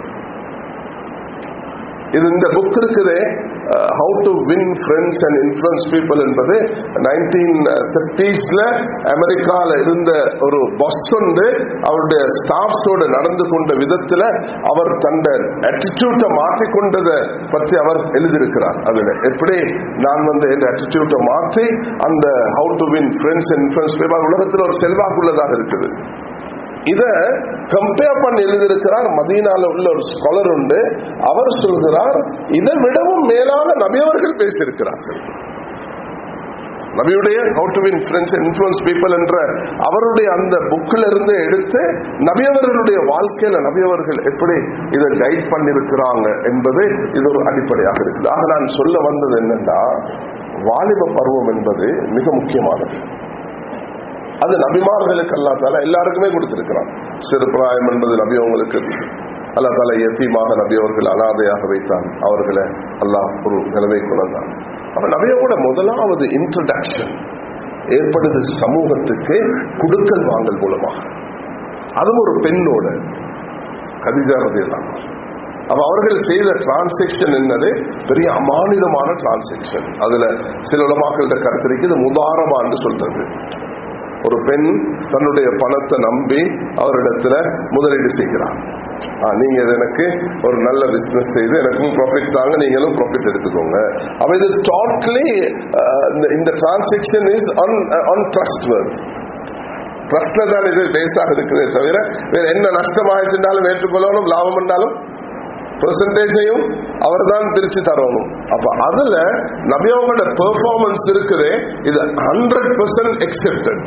இது இந்த புக் இருக்குது how to win friends and influence people என்பது நைன்டீன் தேர்ட்டிஸ்ல அமெரிக்கால இருந்த ஒரு பஸ் வந்து அவருடைய ஸ்டாஃப்ஸோட நடந்து கொண்ட விதத்துல அவர் தந்த அட்டிடியூட்டை மாற்றிக்கொண்டதை பற்றி அவர் எழுதியிருக்கிறார் அதுல எப்படி நான் வந்து என் அட்டிடியூட்டை மாற்றி அந்த how to win friends and influence people உலகத்தில் ஒரு செல்வாக்குள்ளதாக இருக்குது இத கம்பேர் பண்ணி எழுதியிருக்கிறார் மதீனால உள்ள ஒரு ஸ்காலர் உண்டு அவர் சொல்கிறார் இதை விடவும் மேலான நபியவர்கள் பேசியிருக்கிறார்கள் நபியுடைய how to win friends influence people என்ற அவருடைய அந்த புக்கில் இருந்து எடுத்து நபியவர்களுடைய வாழ்க்கையில நபியவர்கள் எப்படி இதை கைட் பண்ணிருக்கிறாங்க என்பது இது ஒரு அடிப்படையாக இருக்குது ஆக நான் சொல்ல வந்தது என்னன்னா வாலிப பருவம் என்பது மிக முக்கியமானது அது நபிமார்களுக்கு அல்லா தால எல்லாருக்குமே கொடுத்திருக்கிறான் சிறு பிராயம் என்பது நபி அவங்களுக்கு அல்லா தால எத்தீமாக நபி அவர்கள் அனாதையாக வைத்தான் அவர்களை அல்லாஹ் ஒரு நிலைமை கொண்டான் அப்ப நபியோட முதலாவது இன்ட்ரடக்ஷன் ஏற்படுது சமூகத்துக்கு குடுக்கல் வாங்கல் மூலமாக அதுவும் ஒரு பெண்ணோட கதிஜா ரதியெல்லாம் அப்ப அவர்கள் செய்த டிரான்சாக்சன் என்னது பெரிய அமானிதமான டிரான்சாக்சன் அதுல சில உலமாக்கள்கிட்ட கருத்திருக்கு இது முதாரமான்னு சொல்றது ஒரு பெண் தன்னுடைய பணத்தை நம்பி அவரிடத்துல முதலீடு செய்கிறார் ஆ, நீங்க இது எனக்கு ஒரு நல்ல பிசினஸ் செய்து எனக்கும் ப்ராஃபிட் தாங்க நீங்களும் ப்ராஃபிட் எடுத்துக்கோங்க அப்ப இது டோட்டலி இந்த transaction is on on trust worth ட்ரஸ்ட்ல தான் இது பேஸாக இருக்குதே தவிர வேற என்ன நஷ்டமாயிடுச்சுனாலும் ஏற்றுக்கொள்ளணும் லாபம் என்றாலும் பெர்சன்டேஜையும் அவர் தான் பிரிச்சு தரணும் அப்ப அதுல நபியவங்களோட பெர்ஃபார்மன்ஸ் இருக்குது இது ஹண்ட்ரட் பர்சன்ட் எக்ஸெப்டட்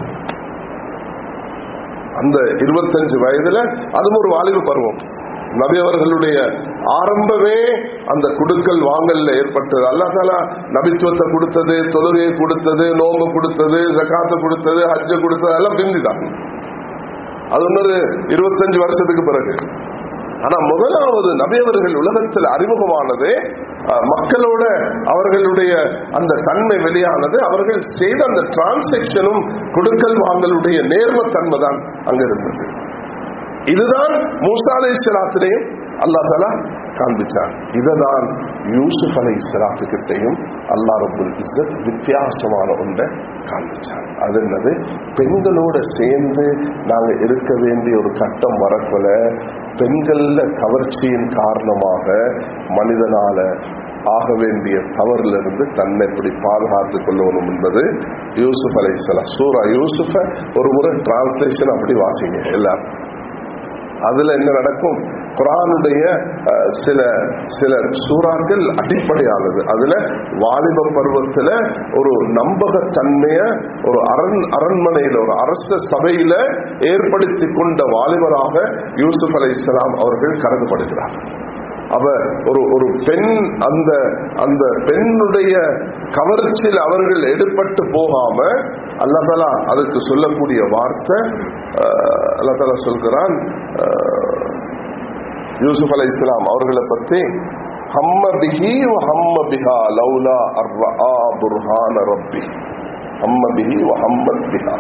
அந்த இருபத்தஞ்சு வயதுல அதுவும் ஒரு வாலிப பருவம் நபி அவர்களுடைய ஆரம்பமே அந்த குடுக்கல் வாங்கல்ல ஏற்பட்டது அல்லா தாலா நபித்துவத்தை கொடுத்தது தொழுகையை கொடுத்தது நோம்பு கொடுத்தது ஜக்காத்தை கொடுத்தது ஹஜ்ஜ கொடுத்தது எல்லாம் பிந்திதான் அது இன்னொரு இருபத்தஞ்சு வருஷத்துக்கு பிறகு ஆனா முதலாவது நபியவர்கள் உலகத்தில் அறிமுகமானது அஹ், மக்களோட அவர்களுடைய அந்த தன்மை வெளியானது அவர்கள் செய்த அந்த டிரான்சாக்சனும் கொடுக்கல் வாங்கலுடைய நேர்மத்தன்மை தான் அங்க இருந்தது இதுதான் மூசா அலை இஸ்லாத்திலையும் அல்லா தலா காண்பிச்சார் இததான் யூசுப் அலை இஸ்லாத்துக்கிட்டையும் அல்லா ரபுல் இஸ்ஸத் வித்தியாசமான ஒன்றை காண்பிச்சார் அது என்னது பெண்களோட சேர்ந்து நாங்க இருக்க வேண்டிய ஒரு கட்டம் வரக்குள்ள பெண்கள்ல கவர்ச்சியின் காரணமாக மனிதனால ஆக வேண்டிய தவறுல இருந்து தன்னை எப்படி பாதுகாத்துக் கொள்ளணும் என்பது யூசுப் அலை சூரா யூசுஃப ஒரு முறை டிரான்ஸ்லேஷன் அப்படி வாசிங்க எல்லாரும் அதுல என்ன நடக்கும் குரானுடைய அஹ், சில சில சூறாக்கள் அடிப்படையானது அதுல வாலிப பருவத்துல ஒரு நம்பகத்தன்மைய ஒரு அரண் அரண்மனையில ஒரு அரச சபையில ஏற்படுத்தி கொண்ட வாலிபராக யூசுப் அலை இஸ்லாம் அவர்கள் கருதப்படுகிறார் அவ ஒரு ஒரு பெண் அந்த அந்த பெண்ணுடைய கவர்ச்சியில் அவர்கள் எடுபட்டு போகாம அல்லதலா அதுக்கு சொல்லக்கூடிய வார்த்தை அல்லதலா சொல்கிறான் அஹ், யூசுப் அலை இஸ்லாம் அவர்களை பற்றி ஹம்ம பிஹி வ ஹம்ம பிஹா லௌலா அர்ரஆ புர்ஹான ரப்பி ஹம்ம பிஹி வ ஹம்மத் பிஹா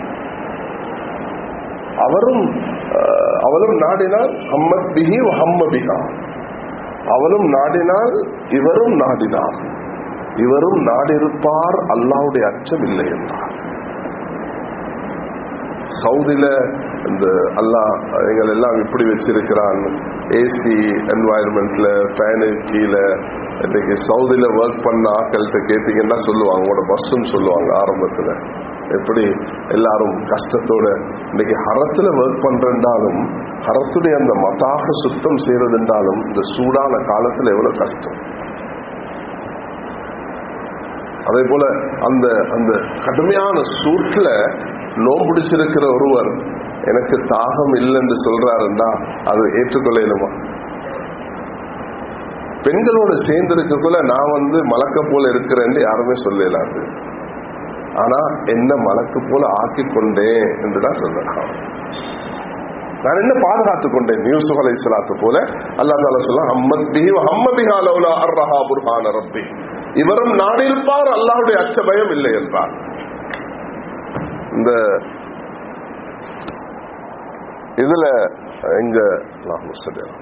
அவரும் அஹ், அவளும் நாடினால் ஹம்மத் பிஹி வ ஹம்ம பிஹா அவளும் நாடினால் இவரும் நாடினார் இவரும் நாடிருப்பார் அல்லாவுடைய அச்சம் இல்லை என்றார் சவுதியில இந்த அல்லாஹ் எங்கள் எல்லாம் இப்படி வச்சிருக்கிறான் ஏசி என்வாயர்மெண்ட்ல ஃபேனு கீழே இன்னைக்கு சவுதியில ஒர்க் பண்ண ஆக்கள்கிட்ட கேட்டீங்கன்னா சொல்லுவாங்க உங்களோட பஸ்ஸுன்னு சொல்லுவாங்க ஆரம்பத்துல எப்படி எல்லாரும் கஷ்டத்தோட இன்னைக்கு ஹரத்துல ஒர்க் பண்றேன்டாலும் ஹரத்துடைய அந்த மதாக சுத்தம் செய்யறதுன்றாலும் இந்த சூடான காலத்துல எவ்வளவு கஷ்டம் அதே போல அந்த அந்த கடுமையான சூட்ல நோம்பிடிச்சிருக்கிற ஒருவர் எனக்கு தாகம் இல்லைன்னு சொல்றாருன்னா அது ஏற்றுக்கொள்ளணுமா பெண்களோட சேர்ந்து இருக்கக்குள்ள நான் வந்து மலக்க போல இருக்கிறேன்னு யாருமே சொல்லலாது ஆனா என்ன மலக்கு போல ஆக்கி கொண்டேன் என்றுதான் சொல்லலாம் நான் என்ன பாதுகாத்துக் கொண்டேன் யூசுப் அலை இஸ்லாத்து போல அல்லா தால சொல்ல அம்மத் பிஹி அம்மபிஹா லௌலா அர்ரஹா புர்ஹான ரப்பி இவரும் நாடிருப்பார் அல்லாஹ்வுடைய அச்ச பயம் இல்லை என்றார் இந்த இதுல எங்க அல்லாஹ் சொல்லிடுறோம்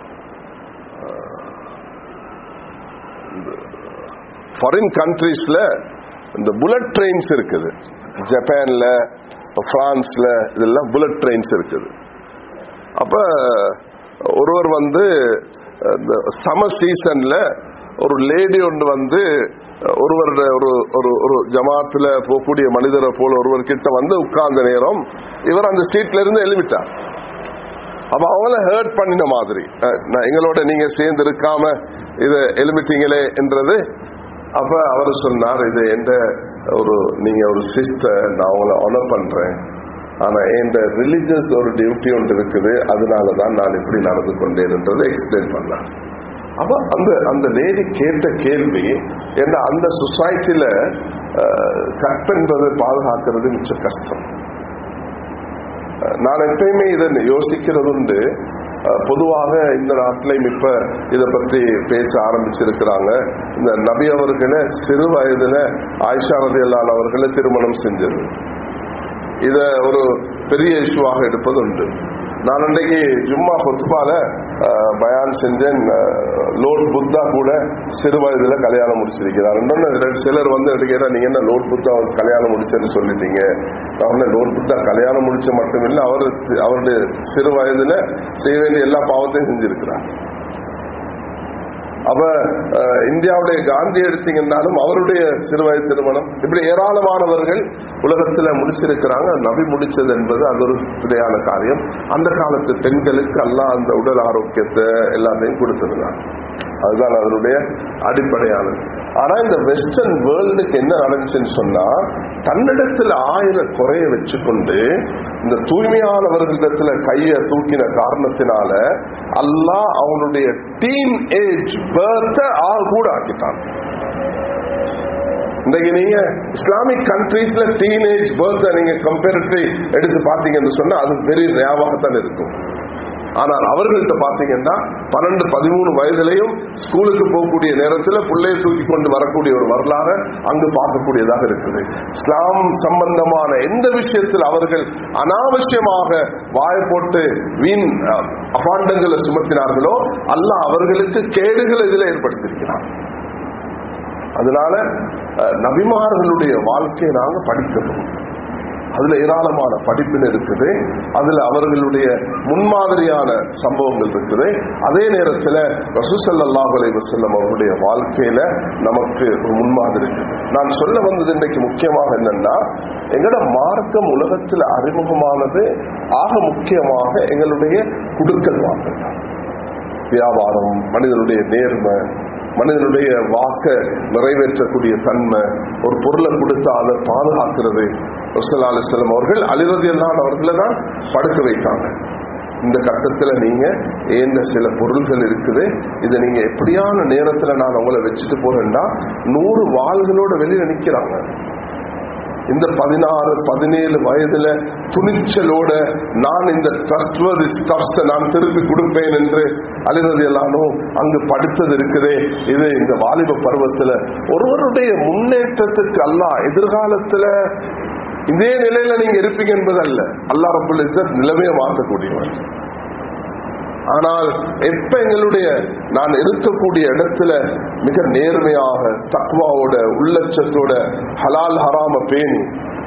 ஃபாரின் கண்ட்ரீஸ்ல இந்த புல்லட் ட்ரெயின்ஸ் இருக்குது ஜப்பான்ல பிரான்ஸ்ல இதெல்லாம் புல்லட் ட்ரெயின்ஸ் இருக்குது அப்ப ஒருவர் வந்து இந்த சம்மர் சீசன்ல ஒரு லேடி ஒன்று வந்து ஒருவர் ஒரு ஒரு ஒரு ஜமாத்துல போகக்கூடிய மனிதரை போல ஒருவர் கிட்ட வந்து உட்கார்ந்த நேரம் இவர் அந்த சீட்ல இருந்து எழுவிட்டார் அப்ப அவங்கள ஹர்ட் பண்ணின மாதிரி அஹ், நான் எங்களோட நீங்க சேர்ந்து இருக்காம இதை எழுமிட்டீங்களே என்றது அப்ப அவர் சொன்னார் இது எந்த ஒரு நீங்க ஒரு சிஸ்டர் நான் உங்களை ஆனர் பண்றேன் ஆனா எந்த ரிலிஜியஸ் ஒரு டியூட்டி ஒன்று இருக்குது அதனாலதான் நான் இப்படி நடந்து கொண்டேன்ன்றதை எக்ஸ்பிளைன் பண்ணார் அப்ப அந்த அந்த லேடி கேட்ட கேள்வி என்ன அந்த சொசைட்டில கற்பென்பதை பாதுகாக்கிறது மிச்ச கஷ்டம் நான் எப்பயுமே இதை யோசிக்கிறது உண்டு அஹ், பொதுவாக இந்த நாட்டிலையும் இப்ப இதை பற்றி பேச ஆரம்பிச்சிருக்கிறாங்க இந்த நபி அவர்களை சிறு வயதுல ஆயிஷா ரதியல்லான் அவர்களை திருமணம் செஞ்சது இத ஒரு பெரிய இஷ்யூவாக எடுப்பது உண்டு நான் அன்றைக்கு ஜும்மா கொத்துபால பயான் செஞ்சேன் அஹ், லோட் புத்தா கூட சிறு வயதுல கல்யாணம் முடிச்சிருக்கிறார் இன்னொன்னு ரெண்டு சிலர் வந்து என்கிட்ட கேட்டா நீங்க என்ன லோட் புத்தா கல்யாணம் முடிச்சேன்னு சொல்லிட்டீங்க நான் உடனே லோட் புத்தா கல்யாணம் முடிச்ச மட்டும் இல்ல அவர் அவருடைய சிறு வயதுல செய்ய வேண்டிய எல்லா பாவத்தையும் செஞ்சிருக்கிறார் அப்ப அஹ், இந்தியாவுடைய காந்தி எடுத்தீங்கன்னாலும் அவருடைய சிறுவயது திருமணம் இப்படி ஏராளமானவர்கள் உலகத்துல முடிச்சிருக்கிறாங்க நபி முடிச்சது என்பது அது ஒரு இடையான காரியம் அந்த காலத்து பெண்களுக்கு எல்லாம் அந்த உடல் ஆரோக்கியத்தை எல்லாத்தையும் கொடுத்திருந்தாங்க அதுதான் அதனுடைய அடிப்படையானது ஆனா இந்த வெஸ்டர்ன் வேர்ல்டுக்கு என்ன நடந்துச்சுன்னு சொன்னா தன்னிடத்துல ஆயிரம் குறைய வச்சுக்கொண்டு இந்த தூய்மையானவர்களிடத்துல கைய தூக்கின காரணத்தினால அல்லாஹ் அவனுடைய டீன் ஏஜ் பேர்த்த ஆள் கூட ஆக்கிட்டான் இன்றைக்கு நீங்க இஸ்லாமிக் கண்ட்ரீஸ்ல டீனேஜ் பேர்த் நீங்க கம்பேரிட்டிவ் எடுத்து பாத்தீங்கன்னு சொன்னா அது வெரி ரேவாகத்தான் இருக்கும் ஆனால் அவர்கள்ட்ட பாத்தீங்கன்னா பன்னெண்டு பதிமூணு வயதிலையும் ஸ்கூலுக்கு போகக்கூடிய நேரத்தில் பிள்ளையை தூக்கி கொண்டு வரக்கூடிய ஒரு வரலாறு அங்கு பார்க்கக்கூடியதாக இருக்குது இஸ்லாம் சம்பந்தமான எந்த விஷயத்தில் அவர்கள் அனாவசியமாக வாய போட்டு வீண் அஹ், அபாண்டங்களை சுமத்தினார்களோ அல்லாஹ் அவர்களுக்கு கேடுகள் இதில் ஏற்படுத்தியிருக்கிறார் அதனால அஹ், நபிமார்களுடைய வாழ்க்கையை நாங்க படிக்கணும் அதுல ஏராளமான படிப்பின் இருக்குது அதுல அவர்களுடைய முன்மாதிரியான சம்பவங்கள் இருக்குது அதே நேரத்தில் ரசூசல்லாஹ் அலைஹி வஸல்லம் அவருடைய வாழ்க்கையில நமக்கு ஒரு முன்மாதிரி இருக்குது நான் சொல்ல வந்தது இன்றைக்கு முக்கியமாக என்னன்னா எங்களோட மார்க்கம் உலகத்தில் அறிமுகமானது ஆக முக்கியமாக எங்களுடைய குடுக்கல் வாங்கல் தான். வியாபாரம் மனிதனுடைய நேர்மை மனிதனுடைய வாக்க நிறைவேற்றக்கூடிய தன்மை ஒரு பொருளை கொடுத்தா அதை பாதுகாக்கிறது ரசூலுல்லாஹி அலைஹி வஸல்லம் அவர்கள் அலிரதி அல்லாஹ் அவர்களை தான் படுக்க வைத்தாங்க இந்த கட்டத்துல நீங்க ஏந்த சில பொருள்கள் இருக்குது இதை நீங்க எப்படியான நேரத்துல நான் உங்களை வச்சுட்டு போறேன்னா நூறு வாள்களோட வெளியில நிக்கிறாங்க இந்த பதினாறு பதினேழு வயதுல துணிச்சலோட நான் இந்த ட்ரஸ்ட்வர்தி ஸ்டப்ஸ் நான் திருப்பி கொடுப்பேன் என்று அழுகிறது எல்லாரும் அங்கு படித்தது இருக்குதே இது இந்த வாலிப பருவத்துல ஒருவருடைய முன்னேற்றத்துக்கு அல்ல எதிர்காலத்துல இதே நிலையில நீங்க இருப்பீங்க என்பது அல்ல அல்லா ரபுல் இஸ்ஸத் நிலைமையை மாற்றக்கூடியவன் ஆனால் எப்ப எங்களுடைய நான் இருக்கக்கூடிய இடத்துல மிக நேர்மையாக தக்வாவோட உள்ளச்சத்தோட ஹலால் ஹராம பேணி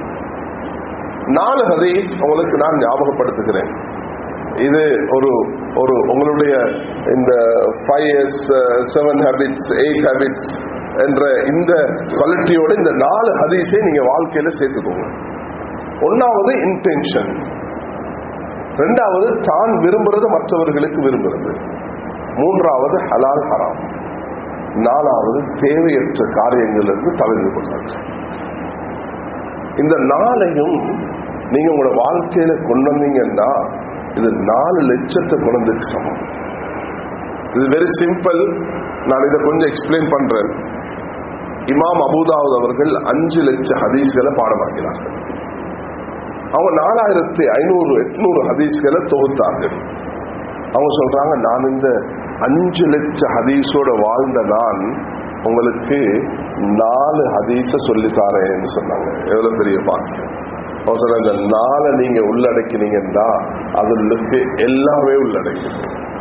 நாலு ஹதீஸ் உங்களுக்கு நான் ஞாபகப்படுத்துகிறேன் இது ஒரு ஒரு உங்களுடைய இந்த five years seven habits eight habits என்ற இந்த குவாலிட்டியோட இந்த நாலு ஹதீஸை நீங்க வாழ்க்கையில சேர்த்துக்கோங்க ஒன்னாவது இன்டென்ஷன் ரெண்டாவது தான் விரும்புறது மற்றவர்களுக்கு விரும்புறது மூன்றாவது ஹலால் ஹராம் நாலாவது தேவையற்ற காரியங்களிலிருந்து தவிர்த்து கொள்வது இந்த நாளையும் நீங்க உங்களோட வாழ்க்கையில கொண்டு வந்தீங்கன்னா இது நாலு லட்சத்தை கொண்டதுக்கு சமம் இது வெரி சிம்பிள் நான் இதை கொஞ்சம் எக்ஸ்பிளைன் பண்றேன் இமாம் அபுதாவுத் அவர்கள் அஞ்சு லட்சம் ஹதீஸ்களை பாடமாக்கினார்கள் அவங்க நாலாயிரத்தி ஐநூறு எட்நூறு ஹதீஸ்களை தொகுத்தார்கள் அவங்க சொல்றாங்க நான் இந்த அஞ்சு லட்சம் ஹதீஸோட வாழ்ந்த நான் உங்களுக்கு நாலு ஹதீஸ சொல்லித்தாரேன்னு சொன்னாங்க எவ்வளவு பெரிய பாக்கியம் அவங்க சொன்ன இந்த நாளை நீங்க உள்ளடக்கினீங்கன்னா அதுக்கு எல்லாமே உள்ளடக்கும்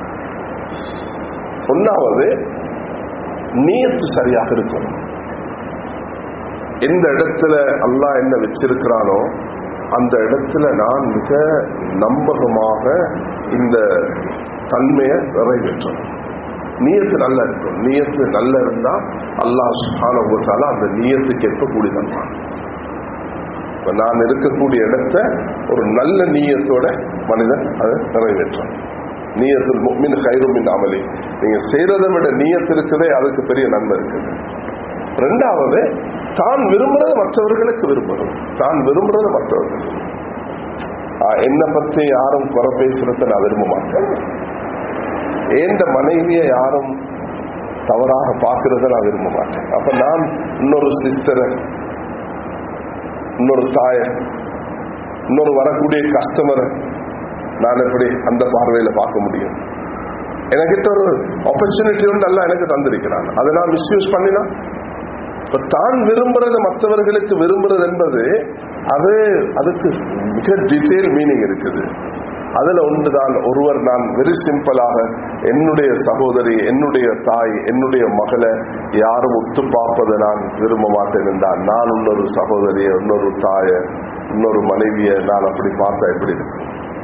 ஒன்னாவது நீயத்து சரியாக இருக்கணும் எந்த இடத்துல அல்லாஹ் என்ன வச்சிருக்கிறானோ அந்த இடத்துல நான் மிக நம்பகமாக இந்த தன்மையை நிறைவேற்றணும் நீயத்து நல்லா இருக்கும் நீயத்து நல்லா இருந்தா அல்லாஹ் சுகான அந்த நீயத்துக்கு ஏற்ப கூடி தருவான் நான் இருக்கக்கூடிய இடத்த ஒரு நல்ல நீயத்தோட மனிதன் அதை நிறைவேற்றும் நீயத்தில் முக்மின் கைருமின் அமலி நீங்க செய்யறதை விட நீயத்து இருக்குதே அதுக்கு பெரிய நன்மை இருக்குது ரெண்டாவது தான் விரும்புறது மற்றவர்களுக்கு விரும்புறது தான் விரும்புறது மற்றவர்கள் என்னை பத்தி யாரும் குறை பேசுறத நான் விரும்ப மாட்டேன் ஏந்த மனைவியை யாரும் தவறாக பார்க்கறத நான் விரும்ப மாட்டேன் அப்ப நான் இன்னொரு சிஸ்டரை இன்னொரு தாய இன்னொரு வரக்கூடிய கஸ்டமரை நான் எப்படி அந்த பார்வையில பார்க்க முடியும் எனக்கிட்ட ஒரு ஆப்பர்ச்சுனிட்டி ஒன்று எல்லாம் எனக்கு தந்திருக்கிறான் அதை நான் மிஸ்யூஸ் பண்ணினா இப்ப தான் விரும்புறது மற்றவர்களுக்கு விரும்புறது என்பது அது அதுக்கு மிக டீட்டெயில் மீனிங் இருக்குது அதுல ஒன்றுதான் ஒருவர் நான் வெரி சிம்பிளாக என்னுடைய சகோதரி என்னுடைய தாய் என்னுடைய மகளை யாரும் ஒத்து பார்ப்பதை நான் விரும்ப மாட்டேன் என்றால் நான் இன்னொரு சகோதரிய இன்னொரு தாய இன்னொரு மனைவிய நான் அப்படி பார்த்தா எப்படி இருக்கும்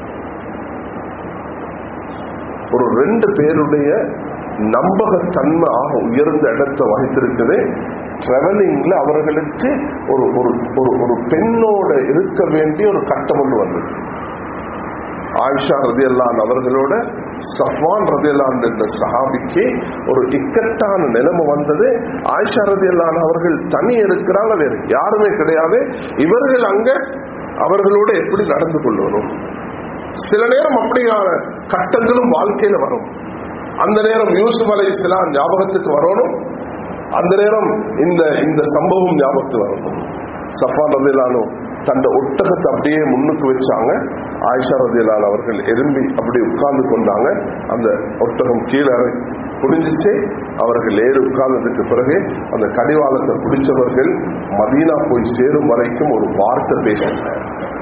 ஒரு ரெண்டு பேருடைய நம்பகத்தன்மை ஆக உயர்ந்த இடத்தை வகித்திருக்குது டிராவலிங்ல அவர்களுக்கு ஒரு ஒரு ஒரு பெண்ணோட இருக்க வேண்டிய ஒரு கட்டம் ஒன்று வந்தது ஆயிஷா ரதியல்லான் அவர்களோட சஃப்வான் ரதியல்லான் என்ற சஹாபிக்கு ஒரு இக்கட்டான நிலைமை வந்தது ஆயிஷா ரதியல்லான் அவர்கள் தனி இருக்கிறாங்க வேறு யாருமே கிடையாது இவர்கள் அங்க அவர்களோட எப்படி நடந்து கொள்ளணும் சில நேரம் அப்படியான கட்டங்களும் வாழ்க்கையில வரும் அந்த நேரம் யூசுப் அலை இஸ்லாம் ஞாபகத்துக்கு வரணும் அந்த நேரம் இந்த இந்த சம்பவம் ஞாபகத்துக்கு வரணும் சஃபான் ரதியலானோ தந்த ஒட்டகத்தை அப்படியே முன்னுக்கு வச்சாங்க ஆயிஷா ரதியலான் அவர்கள் எறும்பி அப்படி உட்கார்ந்து கொண்டாங்க அந்த ஒட்டகம் கீழே குடிஞ்சிச்சு அவர்கள் ஏறி உட்கார்ந்ததுக்கு பிறகு அந்த கடிவாளத்தை பிடிச்சவர்கள் மதீனா போய் சேரும் வரைக்கும் ஒரு வார்த்தை பேசல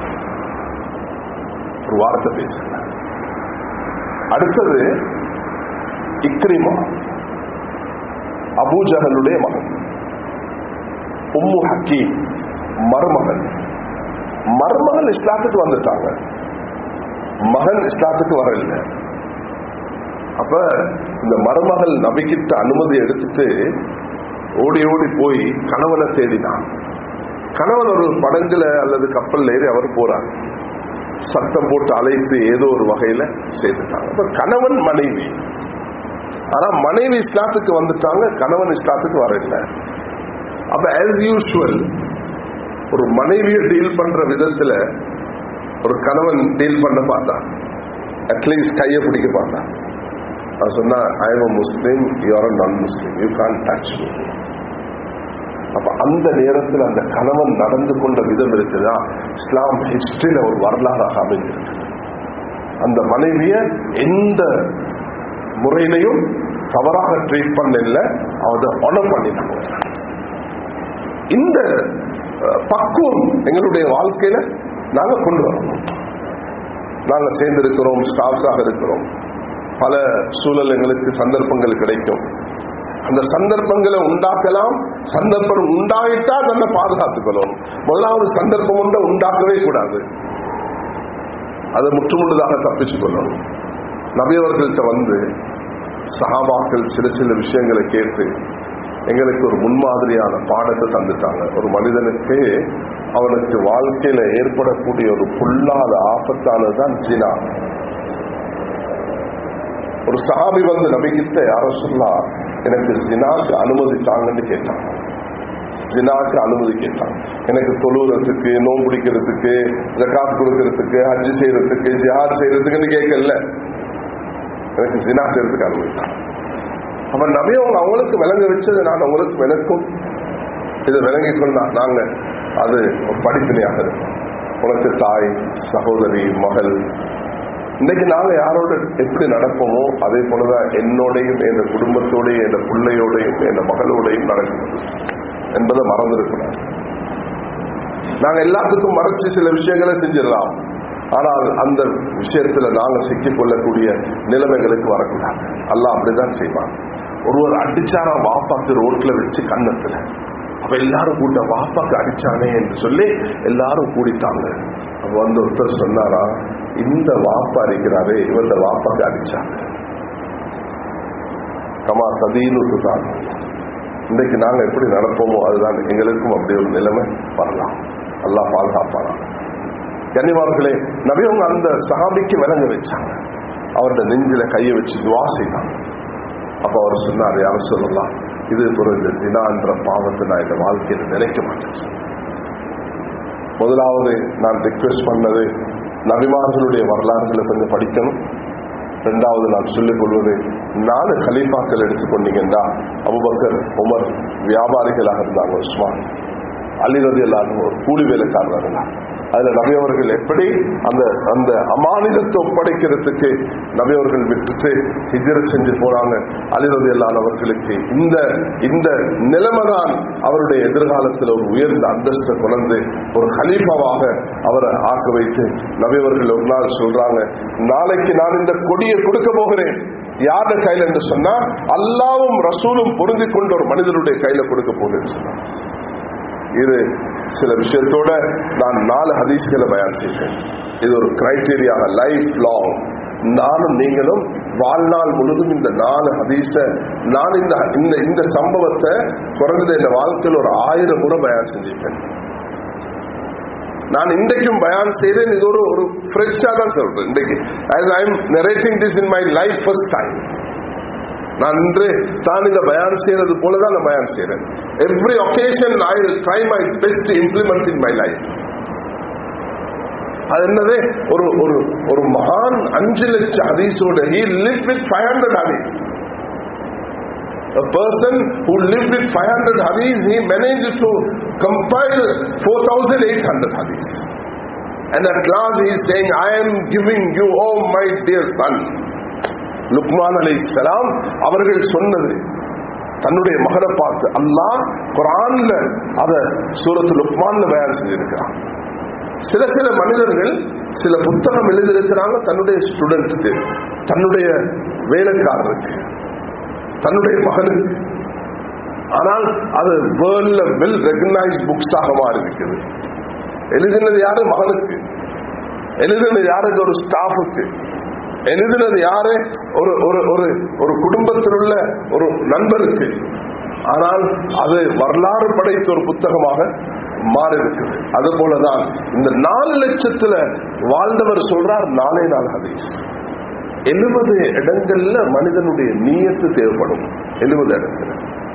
ஒரு வார்த்தை பேசல அடுத்தது இக்ரிமா அபூஜகனுடைய மகன் உம்மு ஹக்கீம் மருமகன் மருமகன் இஸ்லாத்துக்கு வந்துட்டாங்க மகன் இஸ்லாத்துக்கு வரல அப்ப இந்த மருமகள் நபிக்கிட்ட அனுமதி எடுத்துட்டு ஓடி ஓடி போய் கணவனை தேடினான் கணவன் ஒரு படங்குல அல்லது கப்பல்ல ஏறி அவர் போறார் சத்தம் போட்டு அழைத்து ஏதோ ஒரு வகையில சேர்த்துட்டாங்க அப்ப கணவன் மனைவி ஆனா மனைவி இஸ்லாத்துக்கு வந்துட்டாங்க கணவன் இஸ்லாத்துக்கு வரல அப்ப ஆஸ் யூஸ்வல் ஒரு மனைவியை டீல் பண்ற விதத்துல ஒரு கணவன் டீல் பண்ண பார்த்தான் அட்லீஸ்ட் கையை பிடிக்க பார்த்தான் நான் சொன்னா I am Muslim you are non Muslim you can't touch me அப்ப அந்த நேரத்தில் அந்த கணவன் நடந்து கொண்ட விதம் இருக்குதா இஸ்லாம் ஹிஸ்டரியில ஒரு வரலாறாக அமைஞ்சிருக்கு அந்த மனைவிய எந்த முறையிலையும் தவறாக ட்ரீட் பண்ணல அவத ஒனம் பண்ணினாங்க இந்த அஹ், பக்குவம் எங்களுடைய வாழ்க்கையில நாங்க கொண்டு வரணும் நாங்க சேர்ந்திருக்கிறோம் ஸ்டாஃப்ஸாக இருக்கிறோம் பல சூழல் எங்களுக்கு சந்தர்ப்பங்கள் கிடைக்கும் அந்த சந்தர்ப்பங்களை உண்டாக்கலாம் சந்தர்ப்பம் உண்டாயிட்டா நல்ல பாதுகாத்துக் கொள்ளணும் முதலாவது சந்தர்ப்பம் உண்ட உண்டாக்கவே கூடாது அதை முற்றுமுழுதாக தப்பிச்சுக் கொள்ளணும் நபியவர்கள்ட்ட வந்து சஹாபாக்கள் சில சில விஷயங்களை கேட்டு எங்களுக்கு ஒரு முன்மாதிரியான பாடத்தை தந்துட்டாங்க ஒரு மனிதனுக்கு அவனுக்கு வாழ்க்கையில ஏற்படக்கூடிய ஒரு புல்லாத ஆபத்தானதுதான் சினா ஒரு சஹாபி வந்து நபிக்கிட்ட யார சொல்லா எனக்கு ஜினாக்கு அனுமதி தாங்கன்னு கேட்டான் ஜினாக்கு அனுமதி கேட்டான் எனக்கு தொழுகிறதுக்கு நோம்பு பிடிக்கிறதுக்கு ஜக்காத் கொடுக்கறதுக்கு ஹஜ் செய்யறதுக்கு ஜிஹாத் செய்யறதுக்குன்னு கேட்கல எனக்கு ஜினா செய்யறதுக்கு அனுமதி தான் அவன் நபி அவங்க அவங்களுக்கு விளங்க வச்சது நான் அவங்களுக்கு விளக்கும் இதை விளங்கி கொண்டா நாங்க அது ஒரு படிப்பினையாக இருக்கும் உனக்கு தாய் சகோதரி மகள் இன்னைக்கு நாங்க யாரோட எப்படி நடப்போமோ அதே போலதான் என்னோடையும் என் குடும்பத்தோடையும் என் பிள்ளையோடையும் என் மகளோடையும் நடக்கிறது என்பதை மறந்திருக்கிறார் நாங்க எல்லாத்துக்கும் மறைச்சு சில விஷயங்களை செஞ்சிடலாம் ஆனால் அந்த விஷயத்துல நாங்க சிக்கிக் கொள்ளக்கூடிய நிலைமைகளுக்கு வரக்கூடாது அல்லாஹ் அப்படிதான் செய்வான் ஒருவர் அடிச்சாரா வாப்பாக்கு ரோட்ல வச்சு கன்னத்துல அப்ப எல்லாரும் கூட்ட வாப்பாக்கு அடிச்சானே என்று சொல்லி எல்லாரும் கூடிட்டாங்க அப்ப வந்து ஒருத்தர் சொன்னாரா இந்த வாப்பா இருக்கிறாரே இவந்த வாப்பாக்கு அடிச்சாங்க கமா சதீனு தான் இன்றைக்கு நாங்க எப்படி நடப்போமோ அதுதான் எங்களுக்கும் அப்படி ஒரு நிலைமை வரலாம் அல்லாஹ் பாதுகாப்பானா கன்னிமார்களே நபியவங்க அந்த சஹாபிக்கு விளங்க வச்சாங்க அவருடைய நெஞ்சில கையை வச்சு துவா செய்தாங்க அப்ப அவர் சொன்னார் யார சொல்லலாம் இது ஒரு இந்த சினா என்ற பாவத்தை நான் இந்த வாழ்க்கையில நினைக்க மாட்டேன் சொன்னார். முதலாவது நான் ரிக்வெஸ்ட் பண்ணது நபிமார்களுடைய வரலாறுகளை கொஞ்சம் படிக்கணும் ரெண்டாவது நான் சொல்லிக் கொள்வது நாலு கலீஃபாக்கள் எடுத்துக்கொண்டீங்கன்னா அபுபக்கர் உமர் வியாபாரிகளாக இருந்தாங்க உஸ்மான் அலிரதி எல்லாரும் ஒரு கூலி வேலைக்காரராக இருந்தாங்க அதுல நபியவர்கள் எப்படி அந்த அந்த அமானிதத்தை ஒப்படைக்கிறதுக்கு நபியவர்கள் விட்டுட்டு ஹிஜர செஞ்சு போறாங்க அலிரதி அவர்களுக்கு இந்த இந்த நிலைமைதான் அவருடைய எதிர்காலத்தில் ஒரு உயர்ந்த அந்தஸ்தை கொண்டு ஒரு ஹலீஃபாவாக அவரை ஆக்க வைத்து நபியவர்கள் ஒரு நாள் சொல்றாங்க நாளைக்கு நான் இந்த கொடியை கொடுக்க போகிறேன் யாருடைய கையில என்று சொன்னா அல்லாவும் ரசூலும் பொருந்தி கொண்ட ஒரு மனிதனுடைய கையில கொடுக்க போகிறேன்னு சொன்னாங்க இது சில விஷயத்தோட நான் நாலு ஹதீஸ்களை பயன் செய்கிறேன் இது ஒரு கிரைட்டீரியா லைஃப் லாங் நானும் நீங்களும் வாழ்நாள் முழுதும் இந்த நாலு ஹதீஸ நான் இந்த இந்த இந்த சம்பவத்தை குறைந்தது இந்த வாழ்க்கையில் ஒரு ஆயிரம் முறை பயன் செஞ்சிருக்கேன் நான் இன்றைக்கும் பயான் செய்தேன் இது ஒரு ஒரு ஃப்ரெஷ்ஷா தான் சொல்றேன் இன்றைக்கு I am narrating this in my life first time நான் இன்று தான் இந்த பயான் செய்யறது போலதான் நான் பயான் செய்யறேன் every occasion I will try my best implement in my life அது என்னது ஒரு ஒரு ஒரு மகான் அஞ்சு லட்சம் ஹதீஸோட he lived with 500 hadith a person who lived with 500 hadith he managed to compile 4800 hadith and at last he is saying i am giving you oh my dear son Luqman அலை இஸ்லாம் அவர்கள் சொன்னது தன்னுடைய மகனை பார்த்து அல்லாஹ் குரான்ல அத சூரத்து லுக்மான்ல பயன் செஞ்சிருக்கிறான் சில சில மனிதர்கள் சில புத்தகம் எழுதியிருக்கிறாங்க தன்னுடைய ஸ்டூடெண்ட்ஸுக்கு தன்னுடைய வேலைக்காரருக்கு தன்னுடைய மகனுக்கு ஆனால் அது வேர்ல்ட்ல வெல் ரெகனைஸ் புக்ஸாக மாறி இருக்குது எழுதினது யாரு மகனுக்கு எழுதினது யாருக்கு ஒரு ஸ்டாஃபுக்கு எழுதினது யாரு ஒரு ஒரு ஒரு ஒரு குடும்பத்தில் உள்ள ஒரு நண்பருக்கு ஆனால் அது வரலாறு படைத்த ஒரு புத்தகமாக மாறி இருக்குது அது போலதான் இந்த நாலு லட்சத்துல வாழ்ந்தவர் சொல்றார் நாலே நாள் ஹதீஸ் எழுபது இடங்கள்ல மனிதனுடைய நீயத்து தேவைப்படும் எழுபது இடத்துல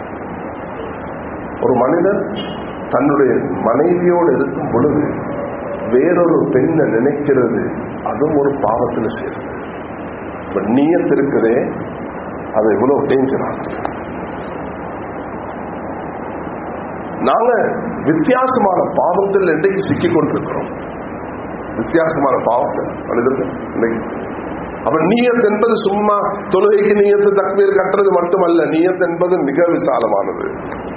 ஒரு மனிதன் தன்னுடைய மனைவியோடு இருக்கும் பொழுது வேறொரு பெண்ணை நினைக்கிறது அதுவும் ஒரு பாவத்துல சேரும் இப்ப நீயத்து இருக்குதே அது எவ்வளவு டேஞ்சரானது நாங்க வித்தியாசமான பாவங்கள் இன்றைக்கு சிக்கிக் கொண்டிருக்கிறோம் வித்தியாசமான பாவங்கள் மனிதர்கள் இன்னைக்கு அப்ப நீயத் என்பது சும்மா தொழுகைக்கு நீயத்து தக்பீர் கட்டுறது மட்டுமல்ல நீயத் என்பது மிக விசாலமானது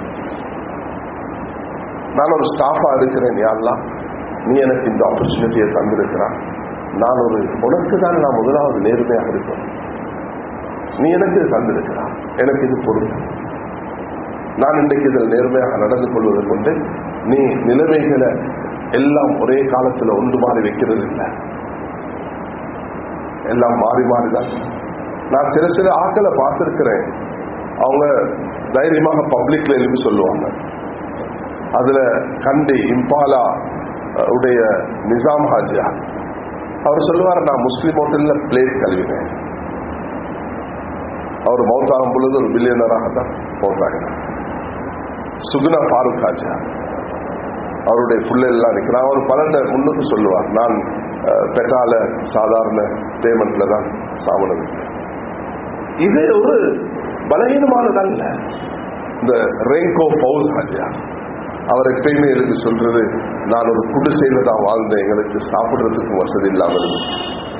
நான் ஒரு ஸ்டாஃபா இருக்கிறேன் யாரெல்லாம் நீ எனக்கு இந்த ஆப்பர்ச்சுனிட்டியை தந்திருக்கிறான் நான் ஒரு உனக்கு தான் நான் முதலாவது நேர்மையாக இருக்கேன் நீ எனக்கு இது தந்திருக்கிறான் எனக்கு இது பொருள் நான் இன்றைக்கு இதில் நேர்மையாக நடந்து கொள்வதை கொண்டு நீ நிலைமைகளை எல்லாம் ஒரே காலத்துல ஒன்று மாறி வைக்கிறது இல்லை எல்லாம் மாறி மாறிதான் நான் சில சில ஆட்களை பார்த்திருக்கிறேன் அவங்க தைரியமாக பப்ளிக்ல எழுப்பி சொல்லுவாங்க அதுல கண்டி இம்பாலா அஹ், உடைய நிசாம் ஹாஜியா அவர் சொல்லுவார் நான் முஸ்லீம் ஹோட்டல்ல பிளேட் கழுவினேன் அவர் மௌத்தாகும் பொழுது ஒரு பில்லியனராக தான் மௌத்தாகினார் சுகுணா ஃபாரூக் ஹாஜியா அவருடைய புள்ள எல்லாம் நிற்கிறான் அவர் பலண்ட முன்னுக்கு சொல்லுவார் நான் அஹ், பெட்டால சாதாரண பேமெண்ட்ல தான் சாமனம் இது ஒரு பலகீனமானதல்ல இந்த ரெங்கோ பவுஸ் ஹாஜியா அவர் எப்பயுமே எனக்கு சொல்றது நான் ஒரு குடிசையில தான் வாழ்ந்தேன் எங்களுக்கு சாப்பிடுறதுக்கு வசதி இல்லாம இருந்துச்சு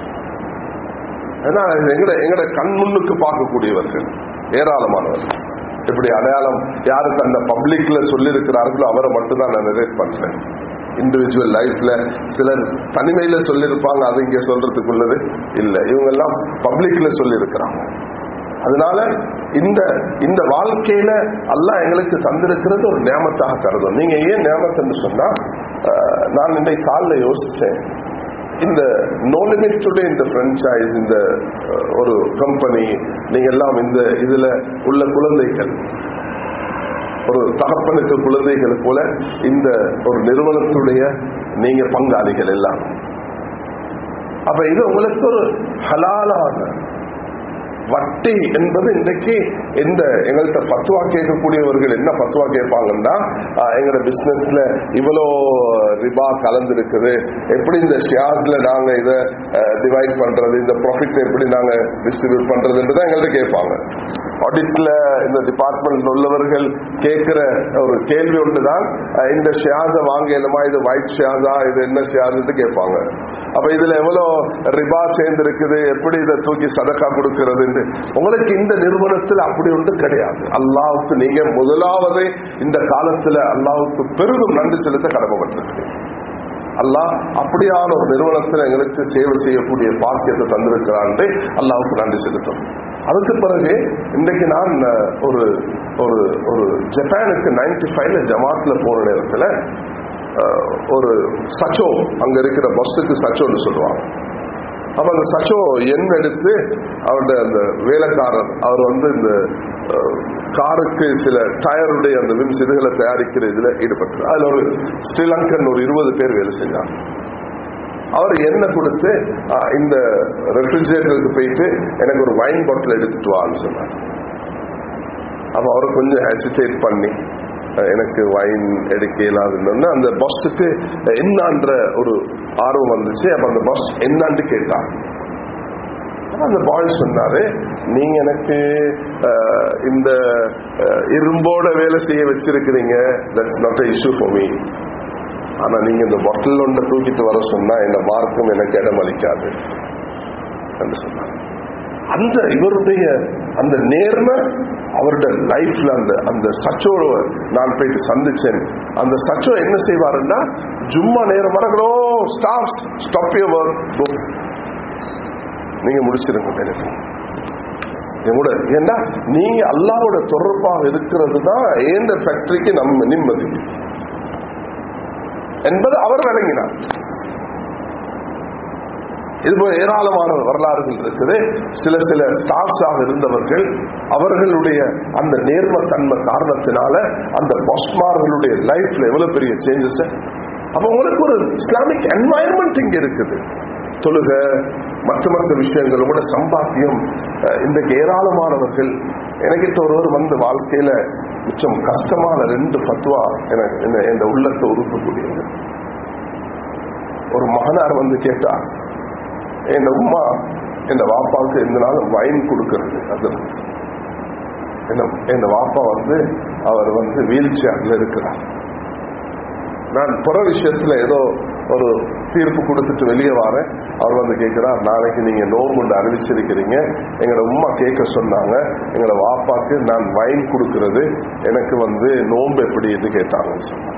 ஏன்னா எங்கட எங்கட கண் முன்னுக்கு பார்க்கக்கூடியவர்கள் ஏராளமானவர்கள் இப்படி அடையாளம் யாரு தந்த பப்ளிக்ல சொல்லியிருக்கிறார்களோ அவரை மட்டும் தான் நான் நிறைய பண்றேன் இண்டிவிஜுவல் லைஃப்ல சிலர் தனிமையில சொல்லியிருப்பாங்க அது இங்க சொல்றதுக்குள்ளது இல்ல இவங்க எல்லாம் பப்ளிக்ல சொல்லியிருக்கிறாங்க அதனால இந்த இந்த வாழ்க்கையில அல்லாஹ் எங்களுக்கு தந்திருக்கிறது ஒரு நியமத்தாக கருதும் நீங்க ஏன் நியமத்துன்னு சொன்னா அஹ், நான் இன்றைக்கு காலில் யோசிச்சேன் இந்த நோ லிமிட்டுடைய இந்த பிரான்ச்சைஸ் இந்த அஹ், ஒரு கம்பெனி நீங்க எல்லாம் இந்த இதுல உள்ள குழந்தைகள் ஒரு தகப்பனுக்கு குழந்தைகள் போல இந்த ஒரு நிறுவனத்துடைய நீங்க பங்காளிகள் எல்லாம் அப்ப இது உங்களுக்கு ஒரு ஹலாலான வட்டி என்பது இன்றைக்கு எந்த எங்கள்கிட்ட பத்துவா கேட்கக்கூடியவர்கள் என்ன பத்துவா கேட்பாங்கன்னா ஆஹ், எங்களோட பிசினஸ்ல இவ்வளோ ரிபா கலந்துருக்குது எப்படி இந்த ஷேர்ஸ்ல நாங்க இதை டிவைட் பண்றது இந்த ப்ராஃபிட் எப்படி நாங்க டிஸ்ட்ரிபியூட் பண்றதுன்றதை எங்கள்கிட்ட கேட்பாங்க ஆடிட்ல இந்த டிபார்ட்மெண்ட் உள்ளவர்கள் கேட்கிற ஒரு கேள்வி ஒன்றுதான் அஹ், இந்த ஷேர்ஸை வாங்க என்னமா இது ஒயிட் ஷேர்ஸா இது என்ன ஷேர்ஸ் கேட்பாங்க அப்ப இதுல எவ்வளவு ரிபா சேர்ந்து இருக்குது எப்படி இதை தூக்கி சதக்கா கொடுக்கிறது உங்களுக்கு இந்த நிறுவனத்தில் அப்படி ஒன்று கிடையாது அல்லாவுக்கு நீங்க முதலாவது இந்த காலத்துல அல்லாவுக்கு பெரிதும் நன்றி செலுத்த கடமைப்பட்டிருக்கு அல்லாஹ் அப்படியான ஒரு நிறுவனத்தில் எங்களுக்கு சேவை செய்யக்கூடிய பாக்கியத்தை தந்திருக்கிறான் அல்லாவுக்கு நன்றி செலுத்தும் அதுக்கு பிறகு இன்றைக்கு நான் அஹ், ஒரு ஒரு ஒரு ஜப்பானுக்கு நைன்டி ஃபைவ்ல ஜமாத்ல போன நேரத்துல அஹ், ஒரு சச்சோ அங்க இருக்கிற பஸ்ஸுக்கு சச்சோன்னு சொல்லுவாங்க அப்ப அந்த சச்சோ எண் எடுத்து அவருடைய அந்த வேலைக்காரர் அவர் வந்து இந்த அஹ், காருக்கு சில டயருடைய அந்த விம்ஸ் இதுகளை தயாரிக்கிற இதுல ஈடுபட்டு அதுல ஒரு ஸ்ரீலங்கன் ஒரு இருபது பேர் வேலை செஞ்சாங்க அவர் என்ன கொடுத்து அஹ், இந்த ரெஃப்ரிஜரேட்டருக்கு போயிட்டு எனக்கு ஒரு வைன் பாட்டில் எடுத்துட்டு வான்னு சொன்னார் அப்ப அவர் கொஞ்சம் ஹெசிடேட் பண்ணி அஹ், எனக்கு வைன் எடுக்க இயலாதுன்னு அந்த பஸ்ஸுக்கு என்னான்ற ஒரு ஆர்வம் வந்துச்சு அப்ப அந்த பஸ் என்னான்னு கேட்டார் அப்ப அந்த பாய் சொன்னாரு நீங்க எனக்கு அஹ், இந்த அஹ், இரும்போட வேலை செய்ய வச்சிருக்கிறீங்க that's not issue for me ஆனா நீங்க இந்த பொட்டில் ஒன்றை தூக்கிட்டு வர சொன்னா இந்த மார்க்கம் எனக்கு இடம் அளிக்காது என்று சொன்னார் அந்த இவருடைய அந்த நேர்மை அவருடைய லைஃப்ல அந்த அந்த சச்சோ நான் போயிட்டு சந்திச்சேன் அந்த சச்சோ என்ன செய்வாருன்னா ஜும்மா நேரம் மறக்கிறோ ஸ்டாப் ஸ்டாப் யுவர் நீங்க முடிச்சிருங்க வேலை செய்யுங்க. இது கூட ஏன்னா நீங்க அல்லாவோட தொடர்பாக இருக்கிறது தான் ஏந்த ஃபேக்டரிக்கு நம்ம நிம்மதி என்பது அவர் விளங்கினார் இதுபோல ஏராளமான வரலாறுகள் இருக்குது சில சில ஸ்டாஃப்ஸாக இருந்தவர்கள் அவர்களுடைய அந்த நேர்மத்தன்மை காரணத்தினால அந்த பாஸ்மார்களுடைய லைஃப்ல எவ்வளவு பெரிய சேஞ்சஸ் அப்ப உங்களுக்கு ஒரு இஸ்லாமிக் என்வாயன்மெண்ட் இங்க இருக்குது தொழுக மற்ற மற்ற விஷயங்கள் கூட சம்பாத்தியம் அஹ், இன்றைக்கு ஏராளமானவர்கள் எனக்கிட்ட ஒருவர் வந்து வாழ்க்கையில மிச்சம் கஷ்டமான ரெண்டு பத்துவா எனக்கு என்ன- இந்த உள்ளத்தை உருக்கக்கூடியது ஒரு மகனார் வந்து கேட்டார் என் உமா என் வாப்பாவுக்கு எந்த நாளும் வைன் கொடுக்கறது அது என் வாப்பா வந்து அவர் வந்து வீல் சேர்ல இருக்கிறார் நான் புற விஷயத்துல ஏதோ ஒரு தீர்ப்பு கொடுத்துட்டு வெளியே வரேன் அவர் வந்து கேட்கிறார் நாளைக்கு நீங்க நோம்புண்டு அறிவிச்சிருக்கிறீங்க எங்களோட உம்மா கேட்க சொன்னாங்க எங்களோட வாப்பாக்கு நான் வைன் கொடுக்கிறது எனக்கு வந்து நோன்பு எப்படி இது கேட்டாங்கன்னு சொன்னாங்க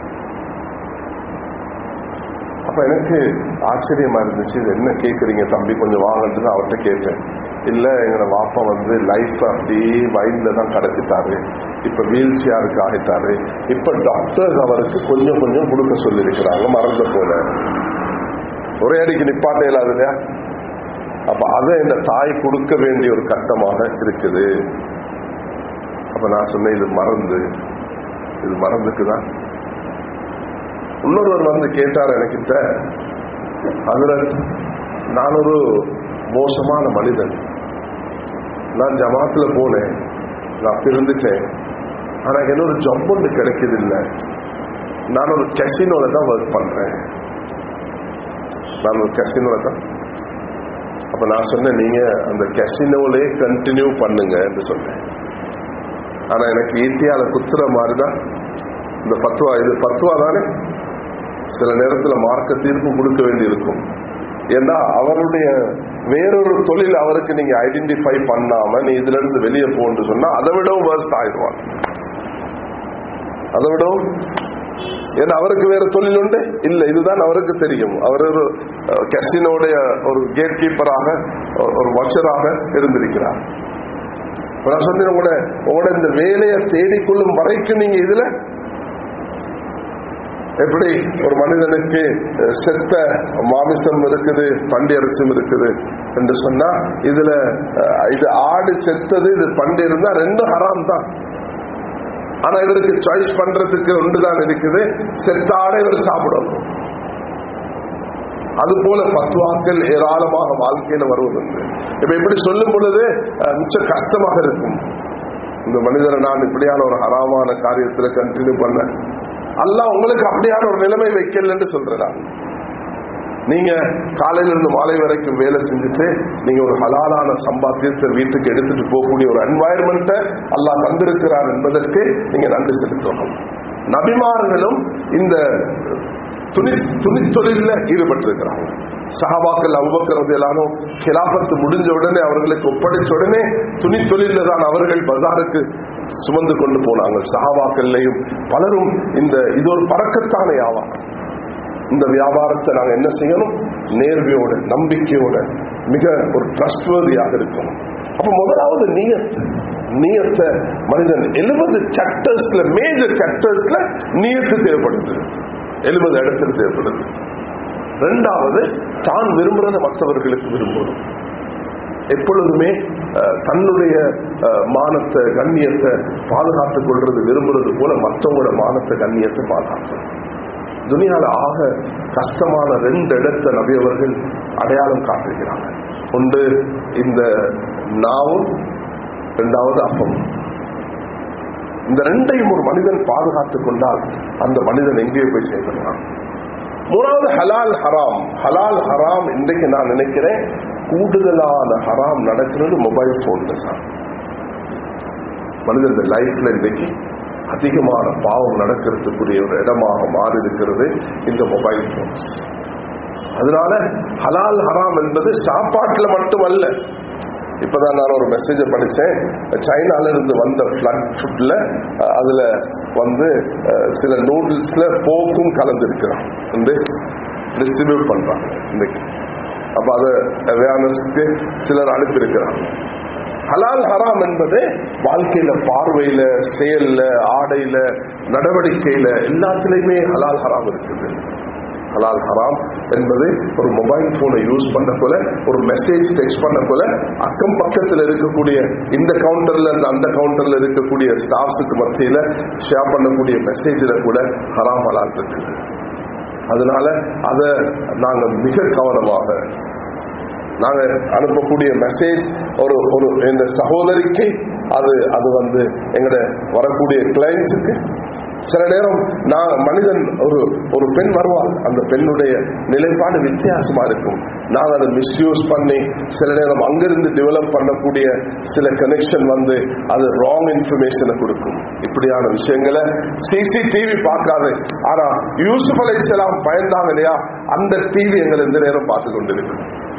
அப்ப எனக்கு ஆச்சரியமா இருந்துச்சு இது என்ன கேக்குறீங்க தம்பி கொஞ்சம் வாங்கன்னு அவர்கிட்ட கேட்டேன் இல்ல எங்களோட வாப்பா வந்து லைஃப் அப்படியே வைன்ல தான் கடத்திட்டாரு இப்ப வீல் சேருக்கு ஆகிட்டாரு இப்ப டாக்டர்ஸ் அவருக்கு கொஞ்சம் கொஞ்சம் கொடுக்க சொல்லியிருக்கிறாங்க மறந்த போல ஒரே அடிக்கு நிப்பாட்டே இல்லாது இல்லையா அப்ப அதை இந்த தாய் கொடுக்க வேண்டிய ஒரு கட்டமாக இருக்குது அப்ப நான் சொன்னேன் இது மறந்து இது மறந்துக்குதான் இன்னொருவர் வந்து கேட்டார் எனக்கிட்ட அதுல நான் ஒரு மோசமான மனிதன் நான் ஜமாத்துல போனேன் நான் பிறந்துட்டேன் ஆனா எனக்கு ஒரு ஜப் ஒன்று கிடைக்குது இல்லை நான் ஒரு கசினோல தான் ஒர்க் பண்றேன் நான் ஒரு கசினோல தான் அப்ப நான் சொன்னேன் நீங்க அந்த கசினோலே கண்டினியூ பண்ணுங்க என்று சொன்னேன் ஆனா எனக்கு ஈட்டியால குத்துற மாதிரிதான் இந்த பத்துவா இது பத்துவா தானே சில நேரத்தில் மார்க்க தீர்ப்பு கொடுக்க வேண்டி இருக்கும் ஏன்னா அவருடைய வேறொரு தொழில் அவருக்கு நீங்க ஐடென்டிஃபை பண்ணாம நீ இதுல இருந்து வெளியே போன்னு சொன்னா அதை விடவும் வேஸ்ட் ஆயிடுவான் அதை விடவும் ஏன்னா அவருக்கு வேற தொழில் உண்டு இல்ல இதுதான் அவருக்கு தெரியும் அவர் ஒரு கசினோடைய ஒரு கேட் கீப்பராக ஒரு வச்சராக இருந்திருக்கிறார் நான் சொன்னேன் உங்களோட உங்களோட இந்த வேலையை தேடிக்கொள்ளும் வரைக்கும் நீங்க இதுல எப்படி ஒரு மனிதனுக்கு செத்த மாமிசம் இருக்குது பண்டி அரிசம் இருக்குது என்று சொன்னா இதுல இது ஆடு செத்தது இது பண்டி இருந்தா ரெண்டும் ஹராம் தான் ஆனா இவருக்கு சாய்ஸ் பண்றதுக்கு ஒன்றுதான் இருக்குது செத்த ஆடை இவர் சாப்பிடணும் அது போல பத்துவாக்கள் ஏராளமாக வாழ்க்கையில வருவதுண்டு இப்ப இப்படி சொல்லும் பொழுது மிச்ச கஷ்டமாக இருக்கும் இந்த மனிதரை நான் இப்படியான ஒரு ஹராமான காரியத்துல கண்டினியூ பண்ண அல்ல உங்களுக்கு அப்படியான ஒரு நிலைமை வைக்கலன்னு சொல்றா நீங்க காலையில இருந்து மாலை வரைக்கும் வேலை செஞ்சுட்டு நீங்க ஒரு ஹலாலான சம்பாத்தியத்தை வீட்டுக்கு எடுத்துட்டு போகக்கூடிய ஒரு என்வாயர்மெண்ட்டை அல்லாஹ் தந்திருக்கிறார் என்பதற்கு நீங்க நன்றி செலுத்தணும் நபிமார்களும் இந்த துணி துணித்தொழில ஈடுபட்டிருக்கிறாங்க சஹாபாக்கள் அவுபக்கிறது எல்லாரும் கிலாபத்து முடிஞ்ச உடனே அவர்களுக்கு ஒப்படைச்ச உடனே துணி தொழில தான் அவர்கள் பஜாருக்கு சுமந்து கொண்டு போனாங்க சஹாபாக்கள்லையும் பலரும் இந்த இது ஒரு பறக்கத்தானே ஆவார் இந்த வியாபாரத்தை நாங்க என்ன செய்யணும் நேர்மையோட நம்பிக்கையோட மிக ஒரு ட்ரஸ்ட்வர்தியாக இருக்கணும் அப்ப முதலாவது நீயத் நீயத்தை மனிதன் எழுபது சட்டர்ஸ்ல மேஜர் சட்டர்ஸ்ல நீயத்து தேவைப்படுது எழுபது இடத்துல தேவைப்படுது ரெண்டாவது தான் விரும்புறத மற்றவர்களுக்கு விரும்பணும் எப்பொழுதுமே தன்னுடைய மானத்தை கண்ணியத்தை பாதுகாத்துக் கொள்றது விரும்புறது போல மற்றவங்களோட மானத்தை கண்ணியத்தை பாதுகாக்கணும் துனியால ஆக கஷ்டமான ரெண்டு இடத்த நபியவர்கள் அடையாளம் காட்டுகிறாங்க ஒன்று இந்த நாவும் இரண்டாவது அப்பம் இந்த ரெண்டையும் ஒரு மனிதன் பாதுகாத்துக் கொண்டால் அந்த மனிதன் எங்கேயோ போய் சேர்ந்துடலாம் மூணாவது ஹலால் ஹராம் ஹலால் ஹராம் இன்றைக்கு நான் நினைக்கிறேன் கூடுதலான ஹராம் நடக்கிறது மொபைல் போன்ல சார் மனிதன் லைஃப்ல இன்றைக்கு அதிகமான பாவம் நடக்கிறதுக்குரிய ஒரு இடமாக மாறி இருக்கிறது இந்த மொபைல் போன்ஸ் அதனால ஹலால் ஹராம் என்பது சாப்பாட்டுல மட்டுமல்ல இப்பதான் நான் ஒரு மெசேஜ படிச்சேன் சைனால இருந்து வந்த பிளட் ஃபுட்ல அதுல வந்து சில நூடுல்ஸ்ல போக்கும் கலந்து இருக்கிறான் வந்து டிஸ்ட்ரிபியூட் பண்றாங்க இன்னைக்கு அப்ப அதை அவேர்னஸ்க்கு சிலர் அனுப்பியிருக்கிறாங்க ஹலால் ஹராம் என்பது வாழ்க்கையில பார்வையில செயல்ல ஆடையில நடவடிக்கையில எல்லாத்திலையுமே ஹலால் ஹராம் இருக்குது ஹலால் ஹராம் என்பது ஒரு மொபைல் போனை யூஸ் பண்ண போல ஒரு மெசேஜ் டெக்ஸ்ட் பண்ண போல அக்கம் பக்கத்தில் இருக்கக்கூடிய இந்த கவுண்டர்ல இருந்து அந்த கவுண்டர்ல இருக்கக்கூடிய ஸ்டாஃப்ஸுக்கு மத்தியில ஷேர் பண்ணக்கூடிய மெசேஜில் கூட ஹராம் ஹலால் இருக்குது அதனால அதை நாங்க மிக கவனமாக நாங்க அனுப்பக்கூடிய மெசேஜ் ஒரு ஒரு இந்த சகோதரிக்கு அது அது வந்து எங்கட வரக்கூடிய கிளைண்ட்ஸுக்கு சில நேரம் நான் மனிதன் ஒரு ஒரு பெண் வருவாள் அந்த பெண்ணுடைய நிலைப்பாடு வித்தியாசமா இருக்கும் நாங்கள் அதை மிஸ்யூஸ் பண்ணி சில நேரம் அங்கிருந்து டெவலப் பண்ணக்கூடிய சில கனெக்ஷன் வந்து அது ராங் இன்ஃபர்மேஷனை கொடுக்கும் இப்படியான விஷயங்களை சிசிடிவி பார்க்காது ஆனா யூசுப் அலைசலாம் பயந்தாங்க இல்லையா அந்த டிவி எங்களை இந்த நேரம் பார்த்து கொண்டிருக்கு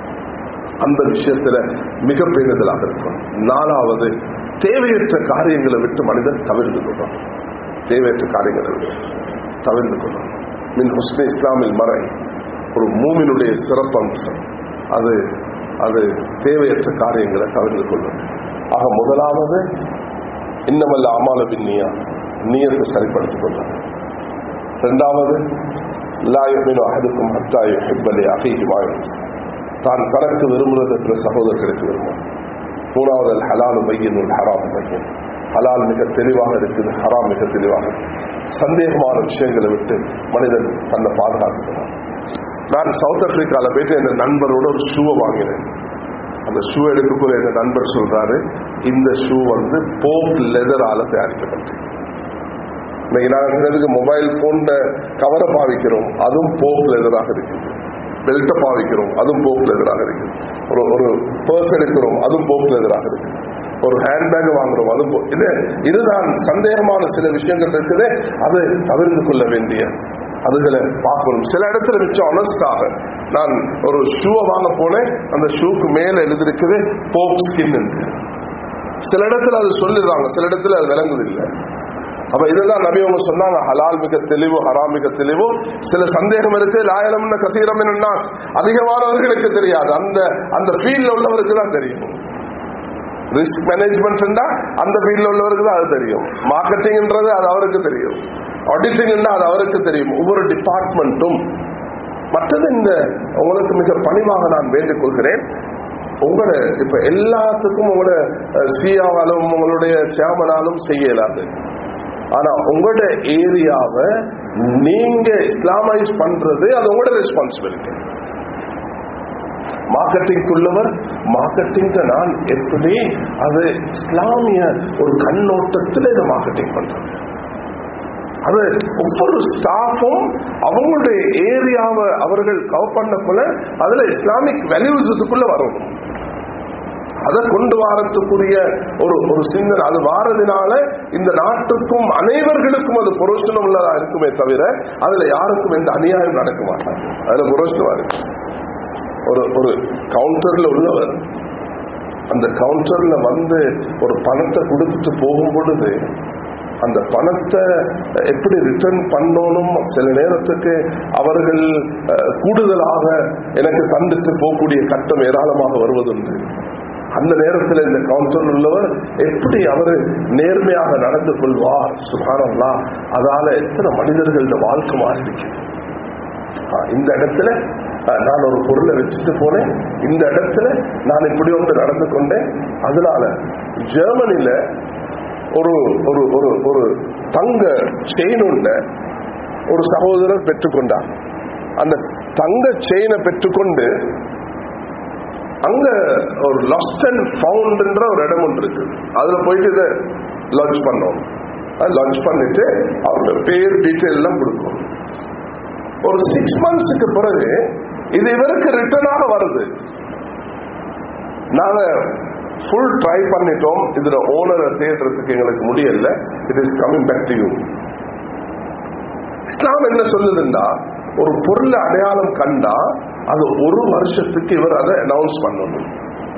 அந்த விஷயத்துல மிக பேருதலாக இருக்கும் நாலாவது தேவையற்ற காரியங்களை விட்டு மனிதன் தவிர்த்து கொள்ளும் தேவையற்ற காரியங்களை விட்டு தவிர்த்து கொள்ளும் மின் ஹுஸ்னே இஸ்லாமில் மறை ஒரு மூமினுடைய சிறப்பம்சம் அது அது தேவையற்ற காரியங்களை தவிர்த்து கொள்ளும் ஆக முதலாவது இன்னமல்ல அமால பின்னியா நீயத்தை சரிப்படுத்திக் கொள்ளும் இரண்டாவது லாயுமின் அகதுக்கும் ஹத்தாயு ஹிப்பலி அகைக்கு வாயும் தான் தனக்கு விரும்புவது பிற சகோதரர்களுக்கு விரும்பும் மூணாவது அல் ஹலாலு மையின் ஹராம் மையின் ஹலால் மிக தெளிவாக இருக்குது ஹராம் மிக தெளிவாக இருக்குது. சந்தேகமான விஷயங்களை விட்டு மனிதன் தன்னை பாதுகாத்துக்கிறான் நான் சவுத் ஆப்பிரிக்கால போயிட்டு என் நண்பரோட ஒரு ஷூவை வாங்கினேன் அந்த ஷூ எடுக்கக்கூடிய என் நண்பர் சொல்றாரு இந்த ஷூ வந்து போப் லெதரால தயாரிக்கப்பட்டது இன்னைக்கு நாங்கள் சிலருக்கு மொபைல் போன்ற கவரை பாவிக்கிறோம் அதுவும் போப் லெதராக இருக்குது பெல்ட்டை பாவிக்கிறோம் அதுவும் போக்குல எதிராக இருக்கு ஒரு ஒரு பர்ஸ் எடுக்கிறோம் அதுவும் போக்குல எதிராக இருக்கு ஒரு ஹேண்ட்பேக் வாங்குறோம் அதுவும் போ- இது இதுதான் சந்தேகமான சில விஷயங்கள் இருக்குது அது தவிர்த்து கொள்ள வேண்டிய அதுகளை பார்க்கணும் சில இடத்துல மிச்சம் ஆனஸ்டாக நான் ஒரு ஷூவை வாங்க போனேன் அந்த ஷூக்கு மேல எழுதிருக்குது போப் ஸ்கின் சில இடத்துல அது சொல்லிடுறாங்க சில இடத்துல அது விளங்குது இல்லை அப்ப இதுதான் நபி அவங்க சொன்னாங்க ஹலால் மிக தெளிவு ஹராம் மிக தெளிவு சில சந்தேகம் இருக்கு லாயலம் கசீரம் என்னன்னா அதிகமானவர்களுக்கு தெரியாது அந்த அந்த ஃபீல்ட்ல உள்ளவருக்கு தான் தெரியும் ரிஸ்க் மேனேஜ்மெண்ட் அந்த ஃபீல்ட்ல உள்ளவருக்கு தான் அது தெரியும் மார்க்கெட்டிங்ன்றது அது அவருக்கு தெரியும் ஆடிட்டிங் அது அவருக்கு தெரியும் ஒவ்வொரு டிபார்ட்மெண்ட்டும் மற்றது இந்த உங்களுக்கு மிக பணிவாக நான் வேண்டிக் கொள்கிறேன் உங்களை இப்ப எல்லாத்துக்கும் உங்களோட சியாவாலும் உங்களுடைய சேமனாலும் செய்ய இயலாது ஆனா உங்களோட ஏரியாவை நீங்க இஸ்லாமைஸ் பண்றது அது உங்களோட ரெஸ்பான்சிபிலிட்டி மார்க்கெட்டிங்குள்ளவர் மார்க்கெட்டிங் நான் எப்படி அது இஸ்லாமிய ஒரு கண்ணோட்டத்தில் இதை மார்க்கெட்டிங் பண்றது அது ஒவ்வொரு ஸ்டாஃபும் அவங்களுடைய ஏரியாவை அவர்கள் கவர் பண்ணக்குள்ள அதுல இஸ்லாமிக் வேல்யூஸ் இதுக்குள்ள வரணும் அதை கொண்டு வரத்துக்குரிய ஒரு ஒரு சிந்தனை அது வாரதினால இந்த நாட்டுக்கும் அனைவர்களுக்கும் அது புரோஷனம் உள்ளதா இருக்குமே தவிர அதுல யாருக்கும் எந்த அநியாயம் நடக்க மாட்டாங்க அதுல புரோஷனமா இருக்கு ஒரு ஒரு கவுண்டர்ல உள்ளவர் அந்த கவுண்டர்ல வந்து ஒரு பணத்தை கொடுத்துட்டு போகும் பொழுது அந்த பணத்தை எப்படி ரிட்டர்ன் பண்ணணும் சில நேரத்துக்கு அவர்கள் அஹ், கூடுதலாக எனக்கு தந்துட்டு போகக்கூடிய கட்டம் ஏராளமாக வருவதுண்டு அந்த நேரத்தில் இந்த கவுண்டர் உள்ளவர் எப்படி அவர் நேர்மையாக நடந்து கொள்வார் சுகானம்லா அதால எத்தனை மனிதர்களோட வாழ்க்கை மாறி இருக்கு ஆஹ் இந்த இடத்துல ஆஹ் நான் ஒரு பொருளை வச்சுட்டு போனேன் இந்த இடத்துல நான் இப்படி ஒன்று நடந்து கொண்டேன் அதனால ஜெர்மனில ஒரு ஒரு ஒரு ஒரு தங்க செயின் ஒண்ண ஒரு சகோதரர் பெற்றுக்கொண்டார் அந்த தங்க செயினை பெற்றுக்கொண்டு அங்க ஒரு லாஸ்ட் அண்ட் ஃபவுண்ட்ன்ற ஒரு இடம் ஒன்று இருக்கு அதுல போயிட்டு இதை லான்ச் பண்ணோம் லான்ச் பண்ணிட்டு அவங்க பேர் டீட்டெயில் எல்லாம் கொடுக்கும் ஒரு சிக்ஸ் மந்த்ஸுக்கு பிறகு இது இவருக்கு ரிட்டர்னாக வருது நாங்க ஃபுல் ட்ரை பண்ணிட்டோம் இதுல ஓனரை தேடுறதுக்கு எங்களுக்கு முடியல it is coming back to you இஸ்லாம் என்ன சொல்லுதுன்னா ஒரு பொருளை அடையாளம் கண்டா அது ஒரு வருஷத்துக்கு இவர் அதை அனௌன்ஸ் பண்ணணும்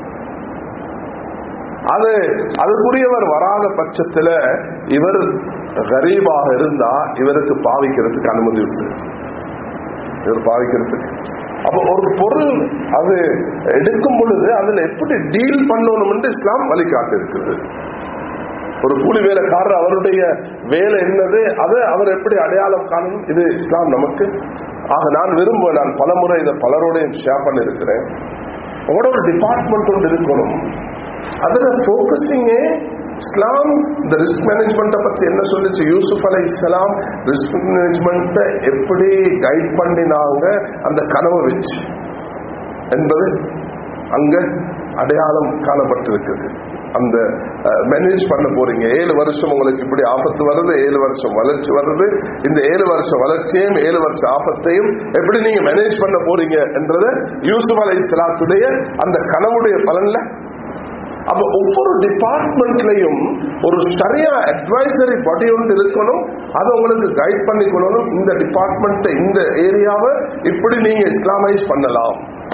அது அதுக்குரியவர் வராத பட்சத்துல இவர் கரீபாக இருந்தா இவருக்கு பாவிக்கிறதுக்கு அனுமதி உண்டு இவர் பாவிக்கிறதுக்கு அப்போ ஒரு பொருள் அது எடுக்கும் பொழுது அதுல எப்படி டீல் பண்ணணும் இஸ்லாம் வழிகாட்டு இருக்குது ஒரு கூலி வேலைக்காரர் அவருடைய வேலை என்னது அதை அவர் எப்படி அடையாளம் காணணும் இது இஸ்லாம் நமக்கு ஆக நான் விரும்புவேன் நான் பலமுறை இதை பலரோடையும் ஷேர் பண்ணிருக்கிறேன் உங்களோட ஒரு டிபார்ட்மெண்ட் ஒன்று இருக்கணும் அதுல போக்கஸிங்கே இஸ்லாம் இந்த ரிஸ்க் மேனேஜ்மெண்ட்டை பத்தி என்ன சொல்லுச்சு யூசுப் அலை இஸ்லாம் ரிஸ்க் மேனேஜ்மெண்ட்டை எப்படி கைட் பண்ணினாங்க அந்த கனவை வச்சு என்பது அங்க அடையாளம் காணப்பட்டிருக்குது அந்த மேனேஜ் பண்ண போறீங்க ஏழு வருஷம் உங்களுக்கு இப்படி ஆபத்து வருது ஏழு வருஷம் வளர்ச்சி வருது இந்த ஏழு வருஷம் வளர்ச்சியையும் ஏழு வருஷம் ஆபத்தையும் எப்படி நீங்க மேனேஜ் பண்ண போறீங்க என்றது யூசுப் அலை இஸ்லாத்துடைய அந்த கனவுடைய பலன்ல அப்ப ஒவ்வொரு டிபார்ட்மெண்ட்லயும் ஒரு சரியா அட்வைசரி பாடி ஒன்று இருக்கணும் அதை உங்களுக்கு கைட் பண்ணி கொள்ளணும் இந்த டிபார்ட்மெண்ட் இந்த ஏரியாவை இப்படி நீங்க இஸ்லாமைஸ் பண்ணலாம்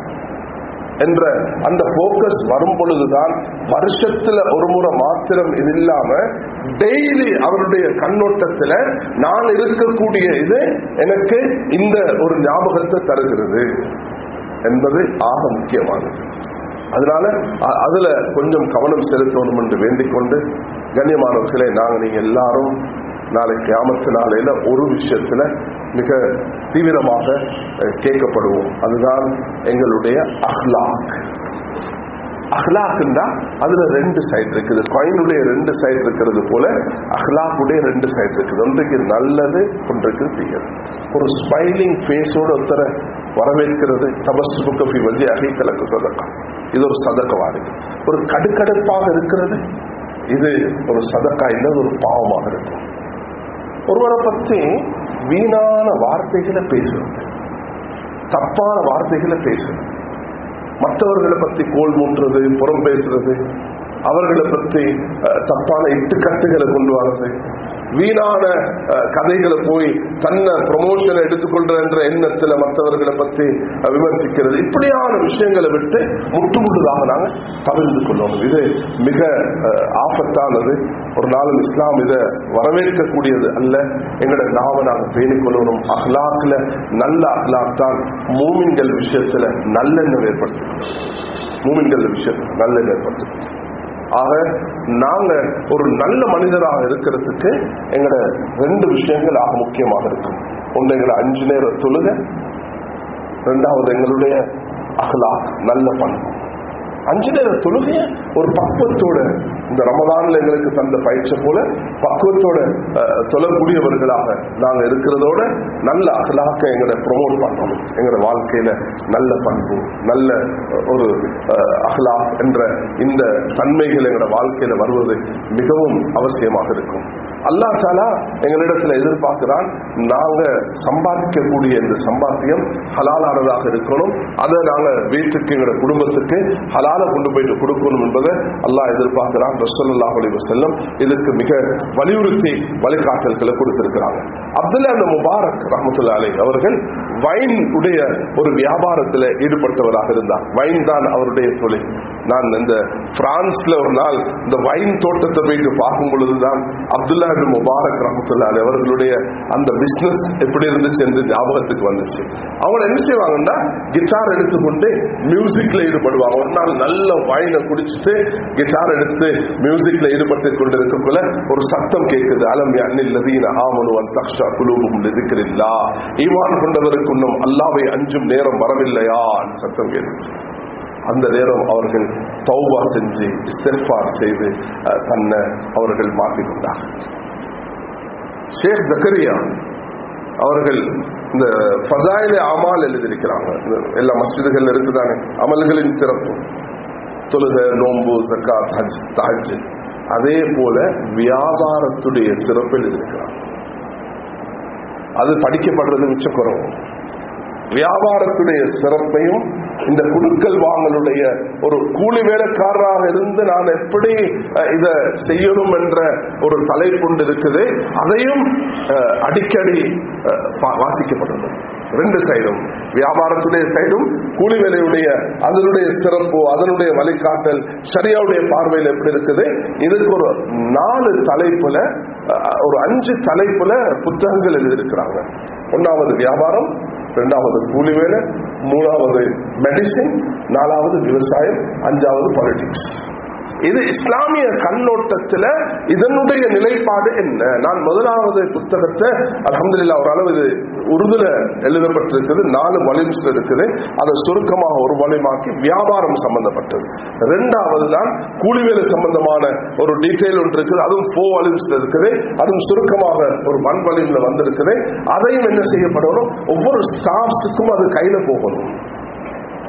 என்ற அந்த போக்கஸ் வரும் பொழுதுதான் வருஷத்துல ஒரு முறை மாத்திரம் இது இல்லாம டெய்லி அவருடைய கண்ணோட்டத்துல நான் இருக்கக்கூடிய இது எனக்கு இந்த ஒரு ஞாபகத்தை தருகிறது என்பது ஆக முக்கியமானது அதனால அ- அதுல கொஞ்சம் கவனம் செலுத்தணும் என்று வேண்டிக் கொண்டு கண்ணியமானவர்களே நாங்க நீங்க எல்லாரும் நாளைக்கு கியாமத்து நாளையில ஒரு விஷயத்துல மிக தீவிரமாக அஹ், கேட்கப்படுவோம் அதுதான் எங்களுடைய அஹ்லாக் அஹ்லாக்குண்டா அதுல ரெண்டு சைடு இருக்குது காயினுடைய ரெண்டு சைடு இருக்கிறது போல அஹ்லாக்குடைய ரெண்டு சைடு இருக்குது ஒன்றைக்கு நல்லது ஒன்றைக்கு தீயது ஒரு ஸ்மைலிங் ஃபேஸோட ஒருத்தரை வரவேற்கிறது தபஸ்முக ஃபி வஜி அகைக்கலக்கு சதக்கம் இது ஒரு சதக்கவா இருக்கு ஒரு கடுக்கடுப்பாக இருக்கிறது இது ஒரு சதக்கா இல்லை ஒரு பாவமாக இருக்கும் ஒருவரை பற்றி வீணான வார்த்தைகளை பேசுறது தப்பான வார்த்தைகளை பேசுறது மற்றவர்களை பத்தி கோல் மூட்டுறது புறம் பேசுறது அவர்களை பத்தி அஹ், தப்பான இட்டுக்கட்டுகளை கொண்டு வர்றது வீணான அஹ், கதைகளை போய் தன்னை ப்ரொமோஷன் எடுத்துக்கொள்ற என்ற எண்ணத்துல மற்றவர்களை பத்தி அஹ், விமர்சிக்கிறது இப்படியான விஷயங்களை விட்டு முற்றுமுழுதாக நாங்க தவிர்த்து கொள்ளணும் இது மிக அஹ், ஆபத்தானது ஒரு நாளும் இஸ்லாம் இதை வரவேற்கக்கூடியது அல்ல எங்களோட நாவை நாங்க பேணிக் கொள்ளணும் அஹ்லாக்ல நல்ல அஹ்லாக் தான் மூமின்கள் விஷயத்துல நல்லெண்ணம் ஏற்படுத்திக்கணும் மூமின்கள் விஷயத்துல நல்லெண்ணம் ஏற்படுத்திக்கணும் ஆக நாங்க ஒரு நல்ல மனிதராக இருக்கிறதுக்கு எங்களோட ரெண்டு விஷயங்கள் ஆக முக்கியமாக இருக்கும் ஒன்று எங்களை அஞ்சு நேர தொழுக ரெண்டாவது எங்களுடைய அஹ்லாக் நல்ல பண்பு அஞ்சு நேர தொழுகைய ஒரு பக்குவத்தோட இந்த ரமதான்ல எங்களுக்கு தந்த பயிற்சி போல பக்குவத்தோட அஹ், தொழக்கூடியவர்களாக நாங்க இருக்கிறதோட நல்ல அகலாக்க எங்களை ப்ரொமோட் பண்ணணும் எங்களோட வாழ்க்கையில நல்ல பண்பு நல்ல அஹ், ஒரு அகலா என்ற இந்த தன்மைகள் எங்களோட வாழ்க்கையில வருவது மிகவும் அவசியமாக இருக்கும் அல்லாஹ் தாலா எங்களிடத்துல எதிர்பார்க்கிறான் நாங்க சம்பாதிக்கக்கூடிய இந்த சம்பாத்தியம் ஹலாலானதாக இருக்கணும் அதை நாங்க வீட்டுக்கு எங்களோட குடும்பத்துக்கு ஹலால கொண்டு போயிட்டு கொடுக்கணும் என்பதை அல்லாஹ் எதிர்பார்க்கிறான் ரசூலுல்லாஹி அலைஹி வஸல்லம் இதுக்கு மிக வலியுறுத்தி வழிகாட்டல்களை கொடுத்திருக்கிறாங்க அப்துல்லா இந்த முபாரக் ரஹமத்துல்லா அலைஹி அவர்கள் வைன் உடைய ஒரு வியாபாரத்தில் ஈடுபட்டவராக இருந்தார் வைன் தான் அவருடைய தொழில் நான் இந்த பிரான்ஸ்ல ஒரு நாள் இந்த வைன் தோட்டத்தை போயிட்டு பார்க்கும் பொழுதுதான் அப்துல்லா இப்னு முபாரக் ரஹமத்துல்லா அலைஹி அவர்களுடைய அந்த பிசினஸ் எப்படி இருந்துச்சு என்று ஞாபகத்துக்கு வந்துச்சு அவங்க என்ன செய்வாங்கன்னா கிட்டார் எடுத்துக்கொண்டு மியூசிக்ல ஈடுபடுவாங்க ஒரு நாள் நல்ல வைனை குடிச்சிட்டு கிட்டார் எடுத்து மியூசிக்ல ஈடுபட்டு கொண்டிருக்கக்குள்ள ஒரு சத்தம் கேட்குது அலம் அன்னில்லதீன ஆமனுவன் தக்ஷா குலூபும் எதிர்க்கிறீர்களா ஈமான் கொண்டவருக்கு இன்னும் அல்லாவை அஞ்சும் நேரம் வரவில்லையா சத்தம் கேட்டுச்சு அந்த நேரம் அவர்கள் தௌபா செஞ்சு இஸ்திஃபார் செய்து அஹ், தன்னை அவர்கள் மாற்றிக் கொண்டார்கள் ஷேக் ஜக்கரியா அவர்கள் இந்த ஃபசாயிலே அமால் எழுதியிருக்கிறாங்க இந்த எல்லா மஸ்ஜிதுகள் இருக்குதானே அமல்களின் சிறப்பு தொழுக நோன்பு ஜக்காத் ஹஜ் தஹஜ் அதே போல வியாபாரத்துடைய சிறப்பு எழுதியிருக்கிறாங்க அது படிக்கப்படுறது மிச்சம் குறவு வியாபாரத்துடைய சிறப்பையும் இந்த குடுக்கல் வாங்கலுடைய ஒரு கூலி வேலைக்காரராக இருந்து நான் எப்படி அஹ், இத செய்யணும் என்ற ஒரு தலைப்புண்டு இருக்குது அதையும் அஹ், அடிக்கடி அஹ், பா- வாசிக்கப்படுறது ரெண்டு சைடும் வியாபாரத்துடைய சைடும் கூலி வேலையுடைய அதனுடைய சிறப்பு அதனுடைய வழிகாட்டல் சரியாவுடைய பார்வையில் எப்படி இருக்குது இதுக்கு ஒரு நாலு தலைப்புல அஹ், ஒரு அஞ்சு தலைப்புல புத்தகங்கள் எழுதியிருக்கிறாங்க ஒன்னாவது வியாபாரம் ரெண்டாவது கூலி வேலை மூணாவது மெடிசின் நாலாவது விவசாயம் அஞ்சாவது பாலிடிக்ஸ் இது இஸ்லாமிய கண்ணோட்டத்துல இதனுடைய நிலைப்பாடு என்ன நான் முதலாவது புத்தகத்தை அல்ஹம்துலில்லாஹ் ஓரளவு இது உருதுல எழுதப்பட்டிருக்குது நாலு வலிம்ஸ்ல இருக்குது அதை சுருக்கமாக ஒரு வலிமாக்கி வியாபாரம் சம்பந்தப்பட்டது ரெண்டாவது தான் கூலி வேலை சம்பந்தமான ஒரு டீட்டெயில் ஒன்று இருக்குது அதுவும் ஃபோ வலிம்ஸ்ல இருக்குது அதுவும் சுருக்கமாக ஒரு மண் வலிம்ல வந்திருக்குது அதையும் என்ன செய்யப்படணும் ஒவ்வொரு ஸ்டாஃப்ஸுக்கும் அது கையில போகணும்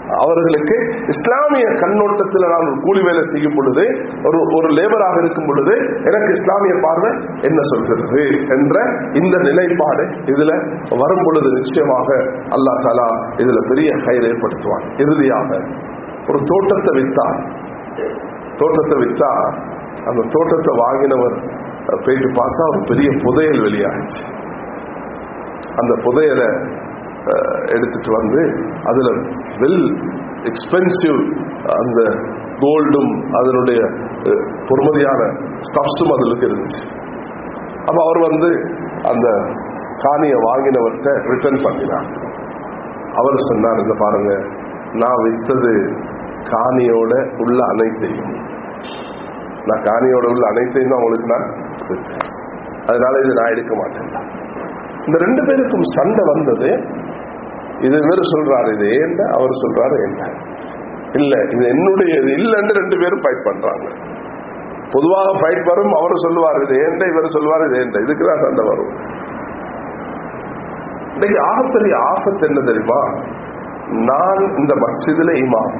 அவர்களுக்கு இஸ்லாமிய கண்ணோட்டத்தில் நான் ஒரு கூலி வேலை செய்யும் பொழுது ஒரு ஒரு லேபராக இருக்கும் பொழுது எனக்கு இஸ்லாமிய பார்வை என்ன சொல்கிறது என்ற இந்த நிலைப்பாடு இதுல வரும் பொழுது நிச்சயமாக அல்லாஹ் தாலா இதுல பெரிய கயிறு ஏற்படுத்துவான் இறுதியாக ஒரு தோட்டத்தை வித்தார் தோட்டத்தை வித்தா அந்த தோட்டத்தை வாங்கினவர் போயிட்டு பார்த்தா ஒரு பெரிய புதையல் வெளியாகிச்சு அந்த புதையலை அஹ், எடுத்துட்டு வந்து அதுல வெல் எக்ஸ்பென்சிவ் அந்த கோல்டும் அதனுடைய அஹ், பொறுமதியான ஸ்டப்ஸும் அதுல இருந்துச்சு அப்ப அவர் வந்து அந்த காணியை வாங்கினவர்கிட்ட ரிட்டர்ன் பண்ணினார் அவர் சொன்னார் இந்த பாருங்க நான் வித்தது காணியோட உள்ள அனைத்தையும் நான் காணியோட உள்ள அனைத்தையும் தான் உங்களுக்கு நான் வித்தேன். அதனால இது நான் எடுக்க மாட்டேன் இந்த ரெண்டு பேருக்கும் சண்டை வந்தது இது இவர் சொல்றாரு இது ஏண்ட அவர் சொல்றாரு என்ன இல்ல இது என்னுடைய இது இல்லைன்னு ரெண்டு பேரும் ஃபைட் பண்றாங்க பொதுவாக ஃபைட் வரும் அவர் சொல்லுவார் இது ஏண்ட இவர் சொல்லுவார் இது ஏண்ட இதுக்கு தான் சண்டை வரும் இன்னைக்கு ஆகப்பெரிய ஆபத்து என்ன தெரியுமா நான் இந்த மஸ்ஜிதுல இமாம்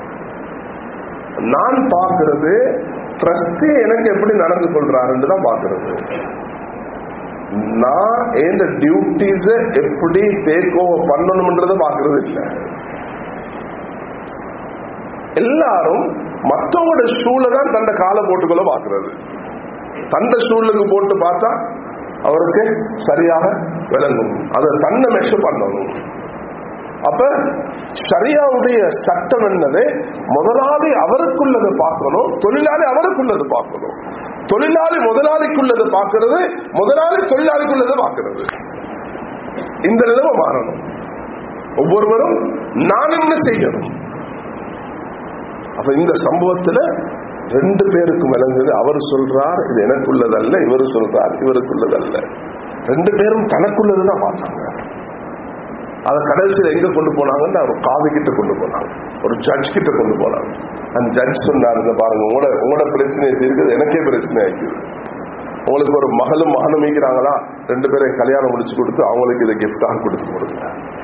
நான் பார்க்கிறது ட்ரஸ்டி எனக்கு எப்படி நடந்து கொள்றாருன்னு தான் பார்க்கிறது நான் எந்த டியூட்டிஸ எப்படி டேக் ஓவர் பண்ணணும்ன்றத பார்க்கறது இல்லை எல்லாரும் மற்றவங்களோட ஷூல தான் தந்த காலை போட்டுக்கொள்ள பார்க்கிறது தந்த ஷூலுக்கு போட்டு பார்த்தா அவருக்கு சரியாக விளங்கும் அதை தன்னை மெஷ பண்ணணும் அப்ப சரியாவுடைய சட்டம் என்னது முதலாளி அவருக்குள்ளதை பார்க்கணும் தொழிலாளி அவருக்குள்ளது பார்க்கணும் தொழிலாளி முதலாளிக்குள்ளது பார்க்கிறது முதலாளி தொழிலாளிக்குள்ளது பார்க்கிறது இந்த நிலைமை மாறணும் ஒவ்வொருவரும் நான் என்ன செய்யணும் அப்ப இந்த சம்பவத்துல ரெண்டு பேருக்கும் விளங்குது அவர் சொல்றார் இது எனக்குள்ளதல்ல இவர் சொல்றார் இவருக்குள்ளதல்ல ரெண்டு பேரும் தனக்குள்ளதுதான் பார்த்தாங்க அதை கடைசியில் எங்க கொண்டு போனாங்கன்னு ஒரு காது கிட்ட கொண்டு போனாங்க ஒரு ஜட்ஜ் கிட்ட கொண்டு போனாங்க அந்த ஜட்ஜ் சொன்னார் இந்த பாருங்க உங்களோட உங்களோட பிரச்சனை தீர்க்குது எனக்கே பிரச்சனை ஆயிக்குது உங்களுக்கு ஒரு மகளும் மகனும் மீக்கிறாங்களா ரெண்டு பேரையும் கல்யாணம் முடிச்சு கொடுத்து அவங்களுக்கு இதை கிஃப்டாக கொடுத்து கொடுங்க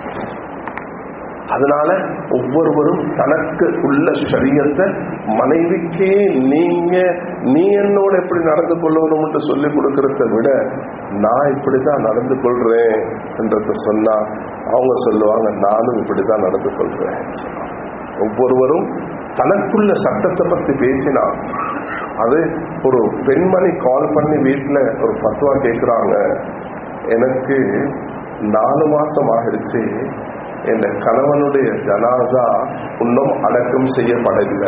அதனால ஒவ்வொருவரும் தனக்கு உள்ள சரியத்தை மனைவிக்கே நீங்க நீ என்னோட எப்படி நடந்து கொள்ளணும்னு சொல்லி கொடுக்கறத விட நான் இப்படிதான் நடந்து கொள்றேன் என்றத சொன்னா அவங்க சொல்லுவாங்க நானும் இப்படிதான் நடந்து கொள்றேன் ஒவ்வொருவரும் தனக்குள்ள சட்டத்தை பத்தி பேசினா அது ஒரு பெண்மணி கால் பண்ணி வீட்டுல ஒரு பத்துவா கேட்கிறாங்க எனக்கு நாலு மாசம் ஆகிடுச்சு என் கணவனுடைய ஜனாசா இன்னும் அடக்கம் செய்யப்படவில்லை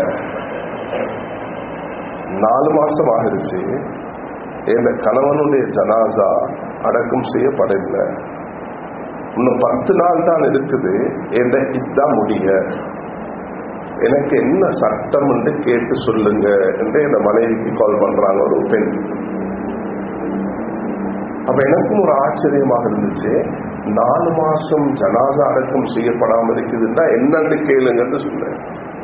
நாலு மாசம் ஆகிடுச்சு என் கணவனுடைய ஜனாசா அடக்கம் செய்யப்படவில்லை இன்னும் பத்து நாள் தான் இருக்குது என்ற இதுதான் முடிய எனக்கு என்ன சட்டம் என்று கேட்டு சொல்லுங்க என்று என் மனைவிக்கு கால் பண்றாங்க ஒரு பெண் அப்ப எனக்கும் ஒரு ஆச்சரியமாக இருந்துச்சு நாலு மாசம் ஜனாசா அடக்கம் செய்யப்படாம இருக்குதுன்னா என்னன்னு கேளுங்கன்னு சொன்னேன்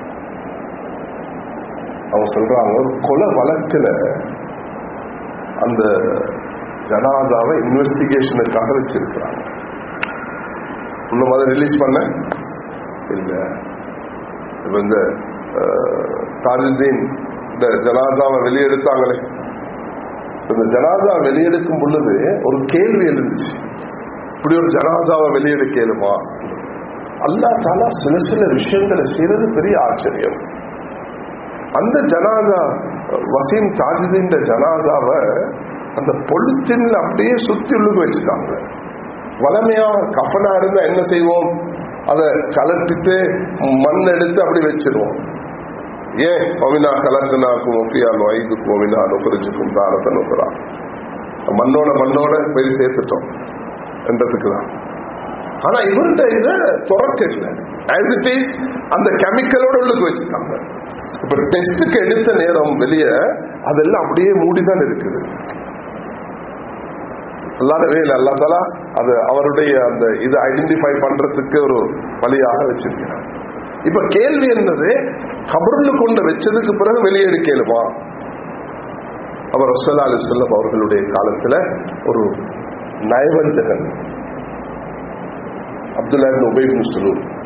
அவங்க சொல்றாங்க ஒரு கொலை வழக்குல அந்த ஜனாதாவை இன்வெஸ்டிகேஷனுக்காக வச்சிருக்கிறாங்க உள்ள மாதிரி ரிலீஸ் பண்ண இல்ல இப்ப இந்த தாஜுதீன் இந்த ஜனாதாவை வெளியெடுத்தாங்களே இந்த ஜனாதா வெளியெடுக்கும் பொழுது ஒரு கேள்வி எழுந்துச்சு இப்படி ஒரு ஜனாதாவை வெளியெடுக்கலுமா அல்லா தாலா சில சில விஷயங்களை செய்யறது பெரிய ஆச்சரியம் அந்த ஜனாதா வசீம் தாஜுதீன் ஜனாதாவை அந்த பொழுத்தின்ல அப்படியே சுத்தி உள்ளுக்கு வச்சுட்டாங்க வளமையா கப்பனா இருந்தா என்ன செய்வோம் அதை கலட்டிட்டு மண் எடுத்து அப்படி வச்சிருவோம் ஏன் ஒவினா கலட்டுனாக்கும் ஒப்பியா நோய்துக்கும் ஒவினா நுகரிச்சுக்கும் தாரத்தை நுகரா மண்ணோட மண்ணோட போய் சேர்த்துட்டோம் என்றதுக்கு தான் ஆனா இவர்கிட்ட இத துறக்க இல்லை ஆஸ் இட் இஸ் அந்த கெமிக்கலோட உள்ளுக்கு வச்சுட்டாங்க இப்ப டெஸ்டுக்கு எடுத்த நேரம் வெளியே அதெல்லாம் அப்படியே மூடிதான் இருக்குது அல்லாதவே இல்லை அல்லா தலா அது அவருடைய அந்த இது ஐடென்டிஃபை பண்றதுக்கு ஒரு வழியாக வச்சிருக்கிறார் இப்ப கேள்வி என்னது கபருள் கொண்டு வச்சதுக்கு பிறகு வெளியே எடுக்கலுமா அவர் ரசல்லா அலி சொல்லம் அவர்களுடைய காலத்துல ஒரு நயவஞ்சகன் அப்துல்லா உபேபின் சுலூர்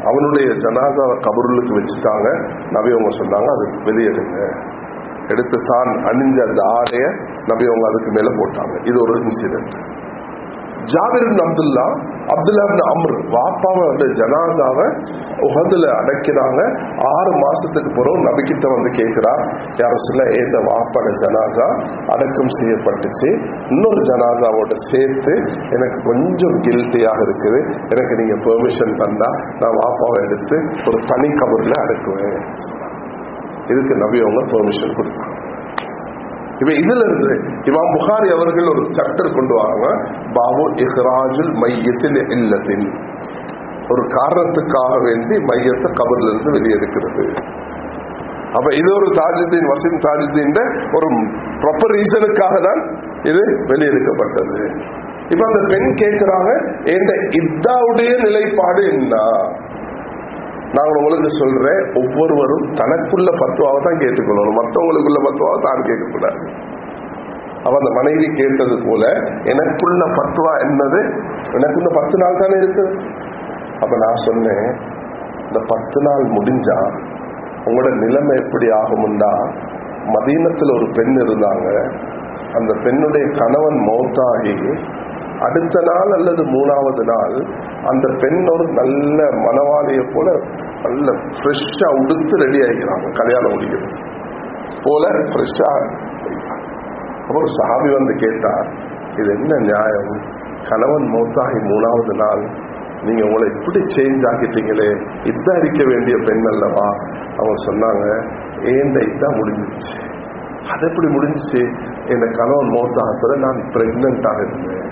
அவனுடைய ஜனாசாவை கபருளுக்கு வச்சுட்டாங்க நபி அவங்க சொன்னாங்க அது வெளியெடுங்க எடுத்து தான் அணிஞ்ச அந்த ஆடைய நபி அவங்க அதுக்கு மேல போட்டாங்க இது ஒரு இன்சிடென்ட் ஜாபிர் இப்னு அப்துல்லா அப்துல்லா இப்னு அம்ர் வாப்பாவை வந்து ஜனாசாவை உகதுல அடைக்கிறாங்க ஆறு மாசத்துக்கு பிறகு நபிக்கிட்ட வந்து கேட்கிறா யார சொல்ல ஏத வாப்பாட ஜனாசா அடக்கம் செய்யப்பட்டுச்சு இன்னொரு ஜனாசாவோட சேர்த்து எனக்கு கொஞ்சம் கில்ட்டியாக இருக்குது எனக்கு நீங்க பெர்மிஷன் தந்தா நான் வாப்பாவை எடுத்து ஒரு தனி கபர்ல அடக்குவேன் இதுக்கு நபி அவங்க பெர்மிஷன் கொடுத்தாங்க இப்ப இதுல இருந்து இமாம் புகாரி அவர்கள் ஒரு சாப்டர் கொண்டு வராங்க பாபு இஹ்ராஜுல் மையத்தில் இல்லத்தின் ஒரு காரணத்துக்காக வேண்டி மையத்தை கபர்ல இருந்து வெளியெடுக்கிறது அப்ப இது ஒரு தாஜுதீன் வசீம் தாஜுதீன் ஒரு ப்ராப்பர் ரீசனுக்காக தான் இது வெளியெடுக்கப்பட்டது இப்ப அந்த பெண் கேட்கிறாங்க என்ற இத்தாவுடைய நிலைப்பாடு என்ன நான் உங்களுக்கு சொல்றேன் ஒவ்வொருவரும் தனக்குள்ள பத்துவாவை தான் கேட்டுக்கொள்ளணும் மற்றவங்களுக்குள்ள பத்துவாவை தான் கேட்கக்கூடாது அவ அந்த மனைவி கேட்டது போல எனக்குள்ள பத்துவா என்னது எனக்குள்ள பத்து நாள் தானே இருக்குது அப்ப நான் சொன்னேன் இந்த பத்து நாள் முடிஞ்சா உங்களோட நிலைமை எப்படி ஆகும்டா மதீனத்தில் ஒரு பெண் இருந்தாங்க அந்த பெண்ணுடைய கணவன் மௌத்தாகி அடுத்த நாள் அல்லது மூணாவது நாள் அந்த பெண் ஒரு நல்ல மனவாளிய போல நல்ல ஃப்ரெஷ்ஷா உடுத்து ரெடி ஆகிக்கிறாங்க கல்யாணம் முடிக்கிறது போல ஃப்ரெஷ்ஷா அப்புறம் சாமி வந்து கேட்டார் இது என்ன நியாயம் கணவன் மௌத்தாகி மூணாவது நாள் நீங்க உங்களை இப்படி சேஞ்ச் ஆக்கிட்டீங்களே இதான் இருக்க வேண்டிய பெண் அல்லவா அவங்க சொன்னாங்க ஏண்ட இதான் முடிஞ்சிச்சு அது எப்படி முடிஞ்சிச்சு என் கணவன் மௌத்தாகத்துல நான் பிரெக்னண்டாக இருந்தேன்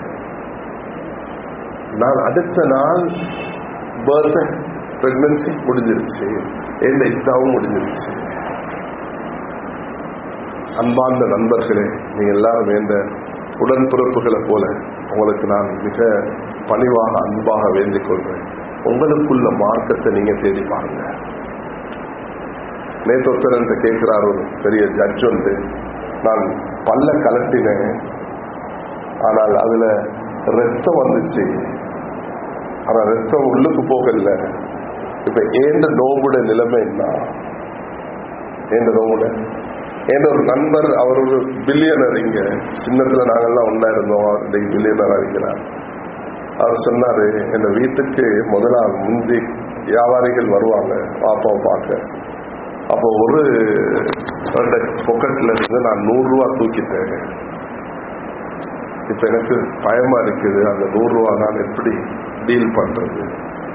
நான் அடுத்த நாள் பர்த் பிரெக்னன்சி முடிஞ்சிருச்சு எந்த இதாவும் முடிஞ்சிருச்சு அன்பார்ந்த நண்பர்களே நீங்க எல்லாரும் வேண்ட உடன்பிறப்புகளை போல உங்களுக்கு நான் மிக பணிவாக அன்பாக வேண்டிக் கொள்றேன் உங்களுக்குள்ள மார்க்கத்தை நீங்க தேடி பாருங்க நேத்தொத்தரன் கேட்கிறார் ஒரு பெரிய ஜட்ஜ் வந்து நான் பல்ல கலட்டினேன் ஆனால் அதுல ரத்தம் வந்துச்சு ஆனா ரத்தம் உள்ளுக்கு போகல இப்ப ஏண்ட நோவுட நிலைமை என்ன ஏண்ட நோவுட ஏண்ட ஒரு நண்பர் அவர் ஒரு பில்லியனர் இங்க சின்னத்துல நாங்கெல்லாம் ஒன்னா இருந்தோம் இன்னைக்கு பில்லியனர் இருக்கிறார் அவர் சொன்னாரு என் வீட்டுக்கு முதலா முந்தி வியாபாரிகள் வருவாங்க பாப்பாவை பார்க்க அப்போ ஒரு பொக்கெட்ல இருந்து நான் நூறு ரூபா தூக்கிட்டேன் இப்ப எனக்கு பயமா இருக்குது அந்த நூறு ரூபா நான் எப்படி டீல் பண்றது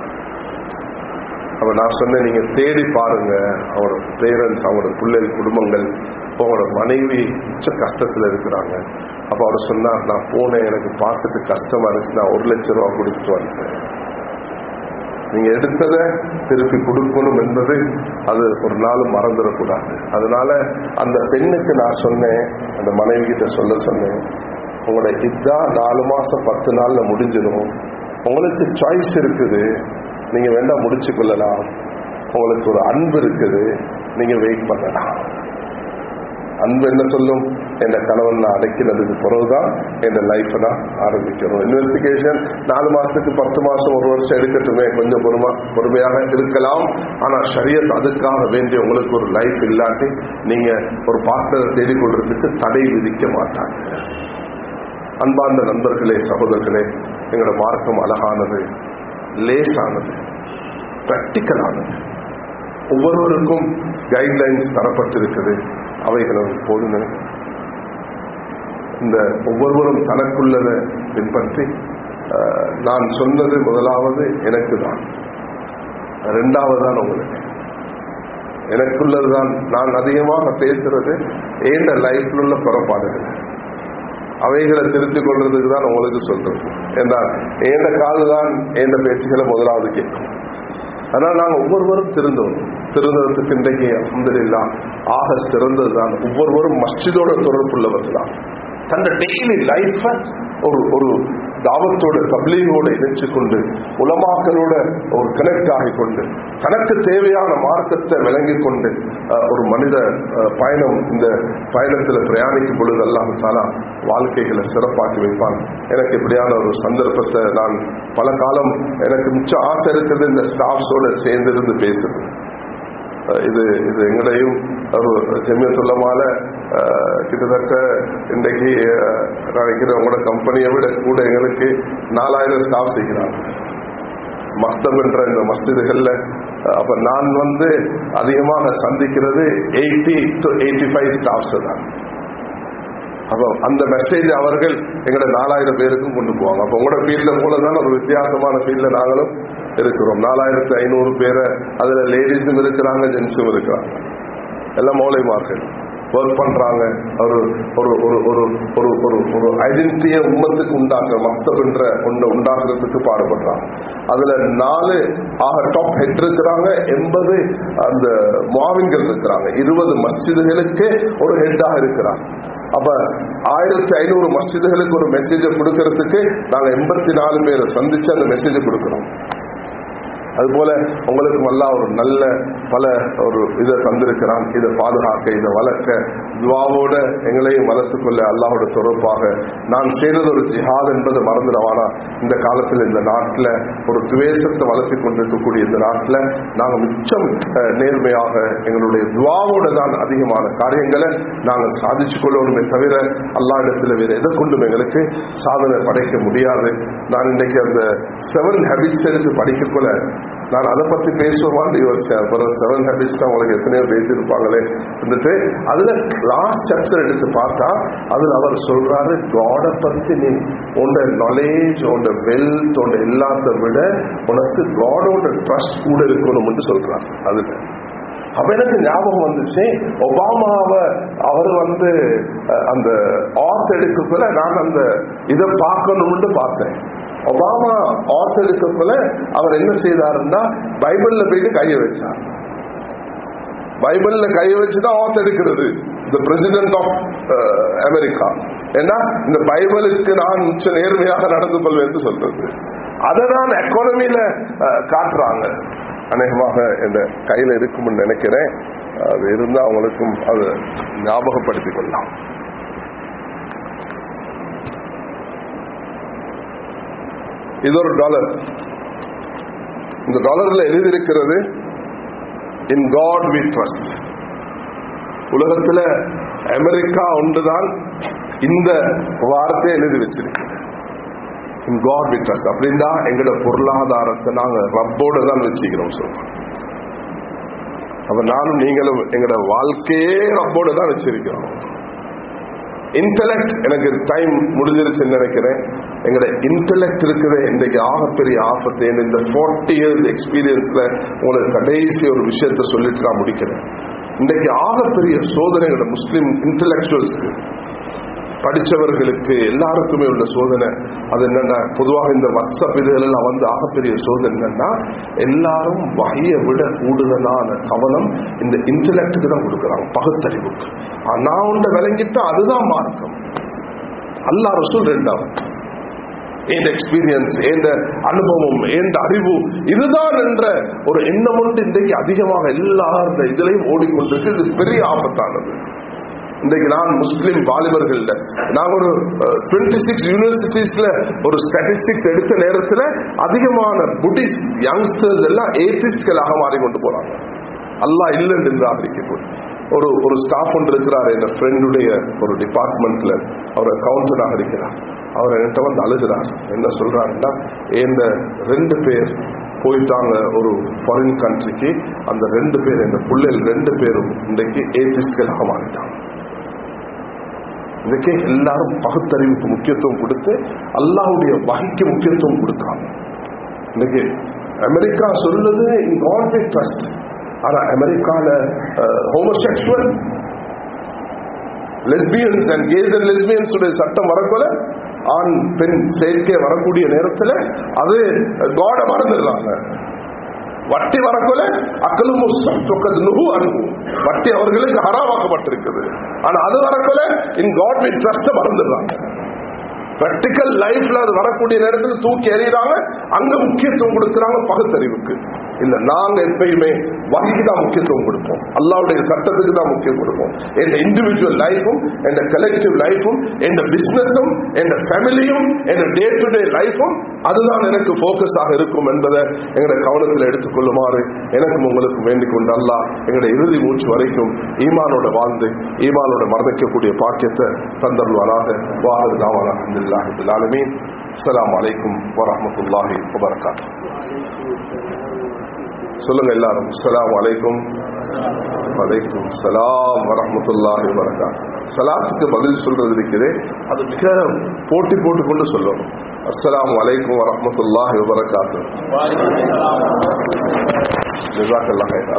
அப்ப நான் சொன்னேன் நீங்க தேடி பாருங்க அவரோட பேரண்ட்ஸ் அவரோட பிள்ளைகள் குடும்பங்கள் அவங்களோட மனைவி உச்ச கஷ்டத்துல இருக்கிறாங்க அப்ப அவர் சொன்னார் நான் போனேன் எனக்கு பார்த்துட்டு கஷ்டமா இருந்துச்சு நான் ஒரு லட்சம் ரூபா கொடுத்துட்டு வந்தேன் நீங்க எடுத்ததை திருப்பி கொடுக்கணும் என்பது அது ஒரு நாள் மறந்துடக்கூடாது அதனால அந்த பெண்ணுக்கு நான் சொன்னேன் அந்த மனைவி கிட்ட சொல்ல சொன்னேன் உங்களோட இதா நாலு மாசம் பத்து நாள்ல முடிஞ்சிடும் உங்களுக்கு சாய்ஸ் இருக்குது நீங்க வேண்டா முடிச்சு கொள்ளலாம் உங்களுக்கு ஒரு அன்பு இருக்குது நீங்க வெயிட் பண்ணலாம் அன்பு என்ன சொல்லும் என் கணவன் நான் அடைக்கிறதுக்கு பிறகுதான் என் லைஃப் நான் ஆரம்பிக்கணும் இன்வெஸ்டிகேஷன் நாலு மாசத்துக்கு பத்து மாசம் ஒரு வருஷம் எடுக்கட்டுமே கொஞ்சம் பொறுமா பொறுமையாக இருக்கலாம் ஆனா ஷரியத் அதுக்காக வேண்டிய உங்களுக்கு ஒரு லைஃப் இல்லாட்டி நீங்க ஒரு பார்ட்னரை தேடிக்கொள்றதுக்கு தடை விதிக்க மாட்டாங்க அன்பார்ந்த நண்பர்களே சகோதரர்களே எங்களோட மார்க்கம் அழகானது லேசானது பிராக்டிக்கலானது ஒவ்வொருவருக்கும் கைட்லைன்ஸ் தரப்பட்டிருக்குது அவைகளை போதுங்க இந்த ஒவ்வொருவரும் தனக்குள்ளதை பின்பற்றி நான் சொன்னது முதலாவது எனக்கு தான் ரெண்டாவதுதான் உங்களுக்கு எனக்குள்ளதுதான் நான் அதிகமாக பேசுறது ஏண்ட லைஃப்ல உள்ள புறப்பாடுகள் அவைகளை திருத்திக் கொள்றதுக்கு தான் உங்களுக்கு சொல்றது ஏன்னா ஏண்ட காது தான் ஏண்ட பேச்சுகளை முதலாவது கேட்கும் அதனால நாங்க ஒவ்வொருவரும் திருந்தோம் திருந்ததுக்கு இன்றைக்கு அஹமதுல்லா ஆக சிறந்தது தான் ஒவ்வொருவரும் மஸ்ஜிதோட தொடர்புள்ளவர்கள் தான் தந்த டெய்லி லைஃப ஒரு ஒரு தாவத்தோட தப்லீகோட இணைச்சு கொண்டு உலமாக்களோட ஒரு கனெக்ட் ஆகிக்கொண்டு தனக்கு தேவையான மார்க்கத்தை விளங்கிக் கொண்டு அஹ், ஒரு மனித அஹ், பயணம் இந்த பயணத்தில் பிரயாணிக்கும் பொழுது அல்லாஹ் தாலா வாழ்க்கைகளை சிறப்பாக்கி வைப்பான் எனக்கு இப்படியான ஒரு சந்தர்ப்பத்தை நான் பல காலம் எனக்கு மிச்ச ஆசை இருக்குது இந்த ஸ்டாஃப்ஸோட சேர்ந்திருந்து பேசுறது அஹ் இது இது எங்களையும் ஒரு ஜெமியத்துள்ளமால கிட்டத்தட்ட இன்றைக்கு அஹ், நான் நினைக்கிறேன் உங்களோட கம்பெனியை விட கூட எங்களுக்கு நாலாயிரம் ஸ்டாஃப் செய்கிறாங்க மக்தம் என்ற இந்த மஸ்ஜிதுகள்ல அஹ், அப்ப நான் வந்து அதிகமாக சந்திக்கிறது eighty to eighty five staffs தான் அப்போ அந்த மெசேஜ் அவர்கள் எங்களோட நாலாயிரம் பேருக்கும் கொண்டு போவாங்க அப்போ உங்களோட ஃபீல்ட போல தான் ஒரு வித்தியாசமான ஃபீல்ட்ல நாங்களும் இருக்கிறோம் நாலாயிரத்து ஐநூறு பேரை அதுல லேடிஸும் இருக்கிறாங்க ஜென்ஸும் இருக்கிறாங்க எல்லாம் மௌலைமார்கள் ஒர்க் பண்றாங்க ஒரு ஒரு ஒரு ஒரு ஒரு ஒரு ஒரு ஐடென்டிட்டியை உம்மத்துக்கு உண்டாக்குற மக்தப் என்ற ஒன்று உண்டாக்குறதுக்கு பாடுபடுறாங்க அதுல நாலு ஆக டாப் ஹெட் இருக்கிறாங்க எண்பது அந்த மாவின்கள் இருக்கிறாங்க இருபது மஸ்ஜிதுகளுக்கு ஒரு ஹெட்டாக இருக்கிறாங்க அப்ப ஆயிரத்தி ஐநூறு மஸ்ஜிதுகளுக்கு ஒரு மெசேஜை கொடுக்கறதுக்கு நாங்க எண்பத்தி நாலு பேரை சந்திச்சு அந்த மெசேஜை கொடுக்கிறோம் அதுபோல உங்களுக்கு நல்லா ஒரு நல்ல பல ஒரு இதை தந்திருக்கிறான் இதை பாதுகாக்க இதை வளர்க்க துவாவோட எங்களையும் வளர்த்துக் கொள்ள அல்லாஹோட தொடர்பாக நான் செய்தது ஒரு ஜிஹாத் என்பது மறந்துடவானா இந்த காலத்தில் இந்த நாட்டில் ஒரு துவேஷத்தை வளர்த்தி கொண்டிருக்கக்கூடிய இந்த நாட்டில் நாங்கள் மிச்சம் அஹ், நேர்மையாக எங்களுடைய துவாவோட தான் அதிகமான காரியங்களை நாங்கள் சாதிச்சு கொள்ளணுமே தவிர அல்லா இடத்துல வேற எதை கொண்டும் எங்களுக்கு சாதனை படைக்க முடியாது நான் இன்னைக்கு அந்த செவன் ஹேபிட்ஸ் எடுத்து படிக்கக்குள்ள நான் அதை பத்தி பேசுவான்னு யோசிச்சேன் அப்புறம் செவன் ஹேபிட்ஸ் தான் உங்களுக்கு எத்தனையோ பேசியிருப்பாங்களே வந்துட்டு அதுல லாஸ்ட் சாப்டர் எடுத்து பார்த்தா அதுல அவர் சொல்றாரு காடை பத்தி நீ உன்னோட நாலேஜ் உன்னோட வெல்த் உன்னோட எல்லாத்த விட உனக்கு காடோட ட்ரஸ்ட் கூட இருக்கணும்னு சொல்றாரு அதுல அப்ப எனக்கு ஞாபகம் வந்துச்சு ஒபாமாவை அவர் வந்து அஹ், அந்த ஆர்ட் எடுக்கக்குள்ள நான் அந்த இதை பார்க்கணும்னு பார்த்தேன் ஒபாமா ஆர்ட் எடுக்கக்குள்ள அவர் என்ன செய்தாருன்னா பைபிள்ல போயிட்டு கையை வச்சார் பைபிள்ல கையை வச்சுதான் ஆர்ட் எடுக்கிறது த பிரசிடென்ட் ஆஃப் அமெரிக்கா ஏன்னா இந்த பைபிளுக்கு நான் மிச்ச நேர்மையாக நடந்து கொள்வேன் என்று சொல்றது அதை தான் எக்கானமியில காட்டுறாங்க அநேகமாக இந்த கையில இருக்கும்னு நினைக்கிறேன் அது இருந்தா அவங்களுக்கும் அது ஞாபகப்படுத்திக் கொள்ளலாம் இது ஒரு டாலர் இந்த டாலர்ல எழுதியிருக்கிறது இன் காட் வி ட்ரஸ்ட் உலகத்துல அமெரிக்கா ஒன்றுதான் இந்த வார்த்தையை எழுதி வச்சிருக்கு இன் காட் வி ட்ரஸ்ட் அப்படின்னா எங்களோட பொருளாதாரத்தை நாங்க ரப்போட தான் வச்சுக்கிறோம் சொல்றோம் அப்ப நானும் நீங்களும் எங்களோட வாழ்க்கையே ரப்போட தான் வச்சிருக்கிறோம் இன்டலெக்ட் எனக்கு டைம் முடிஞ்சிருச்சுன்னு நினைக்கிறேன் எங்களோட இன்டலெக்ட் இருக்குது இன்றைக்கு ஆகப்பெரிய ஆபத்து ஏன்னா இந்த ஃபார்ட்டி இயர்ஸ் எக்ஸ்பீரியன்ஸ்ல உங்களுக்கு கடைசி ஒரு விஷயத்த சொல்லிட்டு நான் முடிக்கிறேன் இன்றைக்கு ஆகப்பெரிய சோதனைகளோட முஸ்லிம் இன்டலெக்சுவல்ஸ்க்கு படிச்சவர்களுக்கு எல்லாருக்குமே உள்ள சோதனை அது என்னன்னா பொதுவாக இந்த வாட்ஸ்அப் இதுகள் எல்லாம் வந்து ஆகப்பெரிய சோதனை என்னன்னா எல்லாரும் வகையை விட கூடுதலான கவனம் இந்த இன்டலெக்டுக்கு தான் கொடுக்குறாங்க பகுத்தறிவுக்கு ஆனா, நான் உண்ட விளங்கிட்டா அதுதான் மார்க்கம் அல்லா ரசூல் ரெண்டாவது என் எக்ஸ்பீரியன்ஸ் என் அனுபவம் என் அறிவு இதுதான் என்ற ஒரு எண்ணம் ஒன்று இன்றைக்கு அதிகமாக எல்லா இந்த இதுலையும் ஓடிக்கொண்டிருக்கு இது பெரிய ஆபத்தானது இன்றைக்கு நான் முஸ்லிம் வாலிபர்கள் நான் ஒரு டுவெண்ட்டி சிக்ஸ் யூனிவர்சிட்டிஸ்ல ஒரு ஸ்டாட்டிஸ்டிக்ஸ் எடுத்த நேரத்தில் அதிகமான புத்திஸ்ட் யங்ஸ்டர்ஸ் எல்லாம் ஏத்திஸ்ட்களாக மாறிக்கொண்டு போறாங்க அல்லாஹ் இல்லைன்னு நிராகரிக்கக்கூடும் ஒரு ஒரு ஸ்டாஃப் ஒன்று இருக்கிறார் என் ஃப்ரெண்டுடைய ஒரு டிபார்ட்மெண்ட்ல அவர் கவுன்சிலாக இருக்கிறார் அவர் என்கிட்ட வந்து அழுகிறார் என்ன சொல்றாருன்னா இந்த ரெண்டு பேர் போயிட்டாங்க ஒரு ஃபாரின் கண்ட்ரிக்கு அந்த ரெண்டு பேர் இந்த பிள்ளைகள் ரெண்டு பேரும் இன்றைக்கு ஏத்திஸ்ட்களாக மாறிட்டாங்க இதுக்கே எல்லாரும் பகுத்தறிவுக்கு முக்கியத்துவம் கொடுத்து அல்லாஹ்வுடைய வகைக்கு முக்கியத்துவம் கொடுக்காங்க இன்னைக்கு அமெரிக்கா சொல்லுது இன் காட் வி ட்ரஸ்ட் ஆனா அமெரிக்கால homosexual lesbians and gays and lesbians உடைய சட்டம் வரக்குள்ள ஆண் பெண் சேர்க்கை வரக்கூடிய நேரத்தில் அது காட மறந்துடுறாங்க வட்டி வரக்குள்ள அக்கலும் நுகு அணுகு வட்டி அவர்களுக்கு ஹராமாக்கப்பட்டிருக்குது ஆனா அது வரக்குள்ள இன் காட் வி ட்ரஸ்ட் மறந்துடுறாங்க பிராக்டிக்கல் லைஃப்ல அது வரக்கூடிய நேரத்தில் தூக்கி எறிகிறாங்க அங்க முக்கியத்துவம் கொடுக்கறாங்க பகுத்தறிவுக்கு இல்ல நாங்க எப்பயுமே வகைக்கு தான் முக்கியத்துவம் கொடுப்போம் அல்லாவுடைய சட்டத்துக்கு தான் முக்கியம் கொடுப்போம் என் இண்டிவிஜுவல் லைஃபும் என் கலெக்டிவ் லைஃபும் என் பிசினஸும் என் ஃபேமிலியும் என் டே டு டே லைஃபும் அதுதான் எனக்கு போக்கஸ் ஆக இருக்கும் என்பதை எங்களுடைய கவனத்தில் எடுத்துக்கொள்ளுமாறு எனக்கும் உங்களுக்கும் வேண்டிக் கொண்டு அல்லா எங்களுடைய இறுதி மூச்சு வரைக்கும் ஈமானோட வாழ்ந்து ஈமானோட மரணிக்கக்கூடிய பாக்கியத்தை தந்தருவாராக வாரது நாவான அலமீன் அஸ்ஸலாமு அலைக்கும் வரஹ்மத்துல்லாஹி வபரகாத்துஹு சொல்லுங்க எல்லாரும் அஸ்ஸலாமு அலைக்கும் வலைக்கும் சலாம் வரஹ்மத்துல்லாஹி வபரகாத்துஹு சலாத்துக்கு பதில் சொல்றது இருக்குது அது மிக போட்டி போட்டு கொண்டு சொல்லணும் அஸ்ஸலாமு அலைக்கும் வரஹ்மத்துல்லாஹி வபரகாத்துஹு ஜஸாக்கல்லாஹ்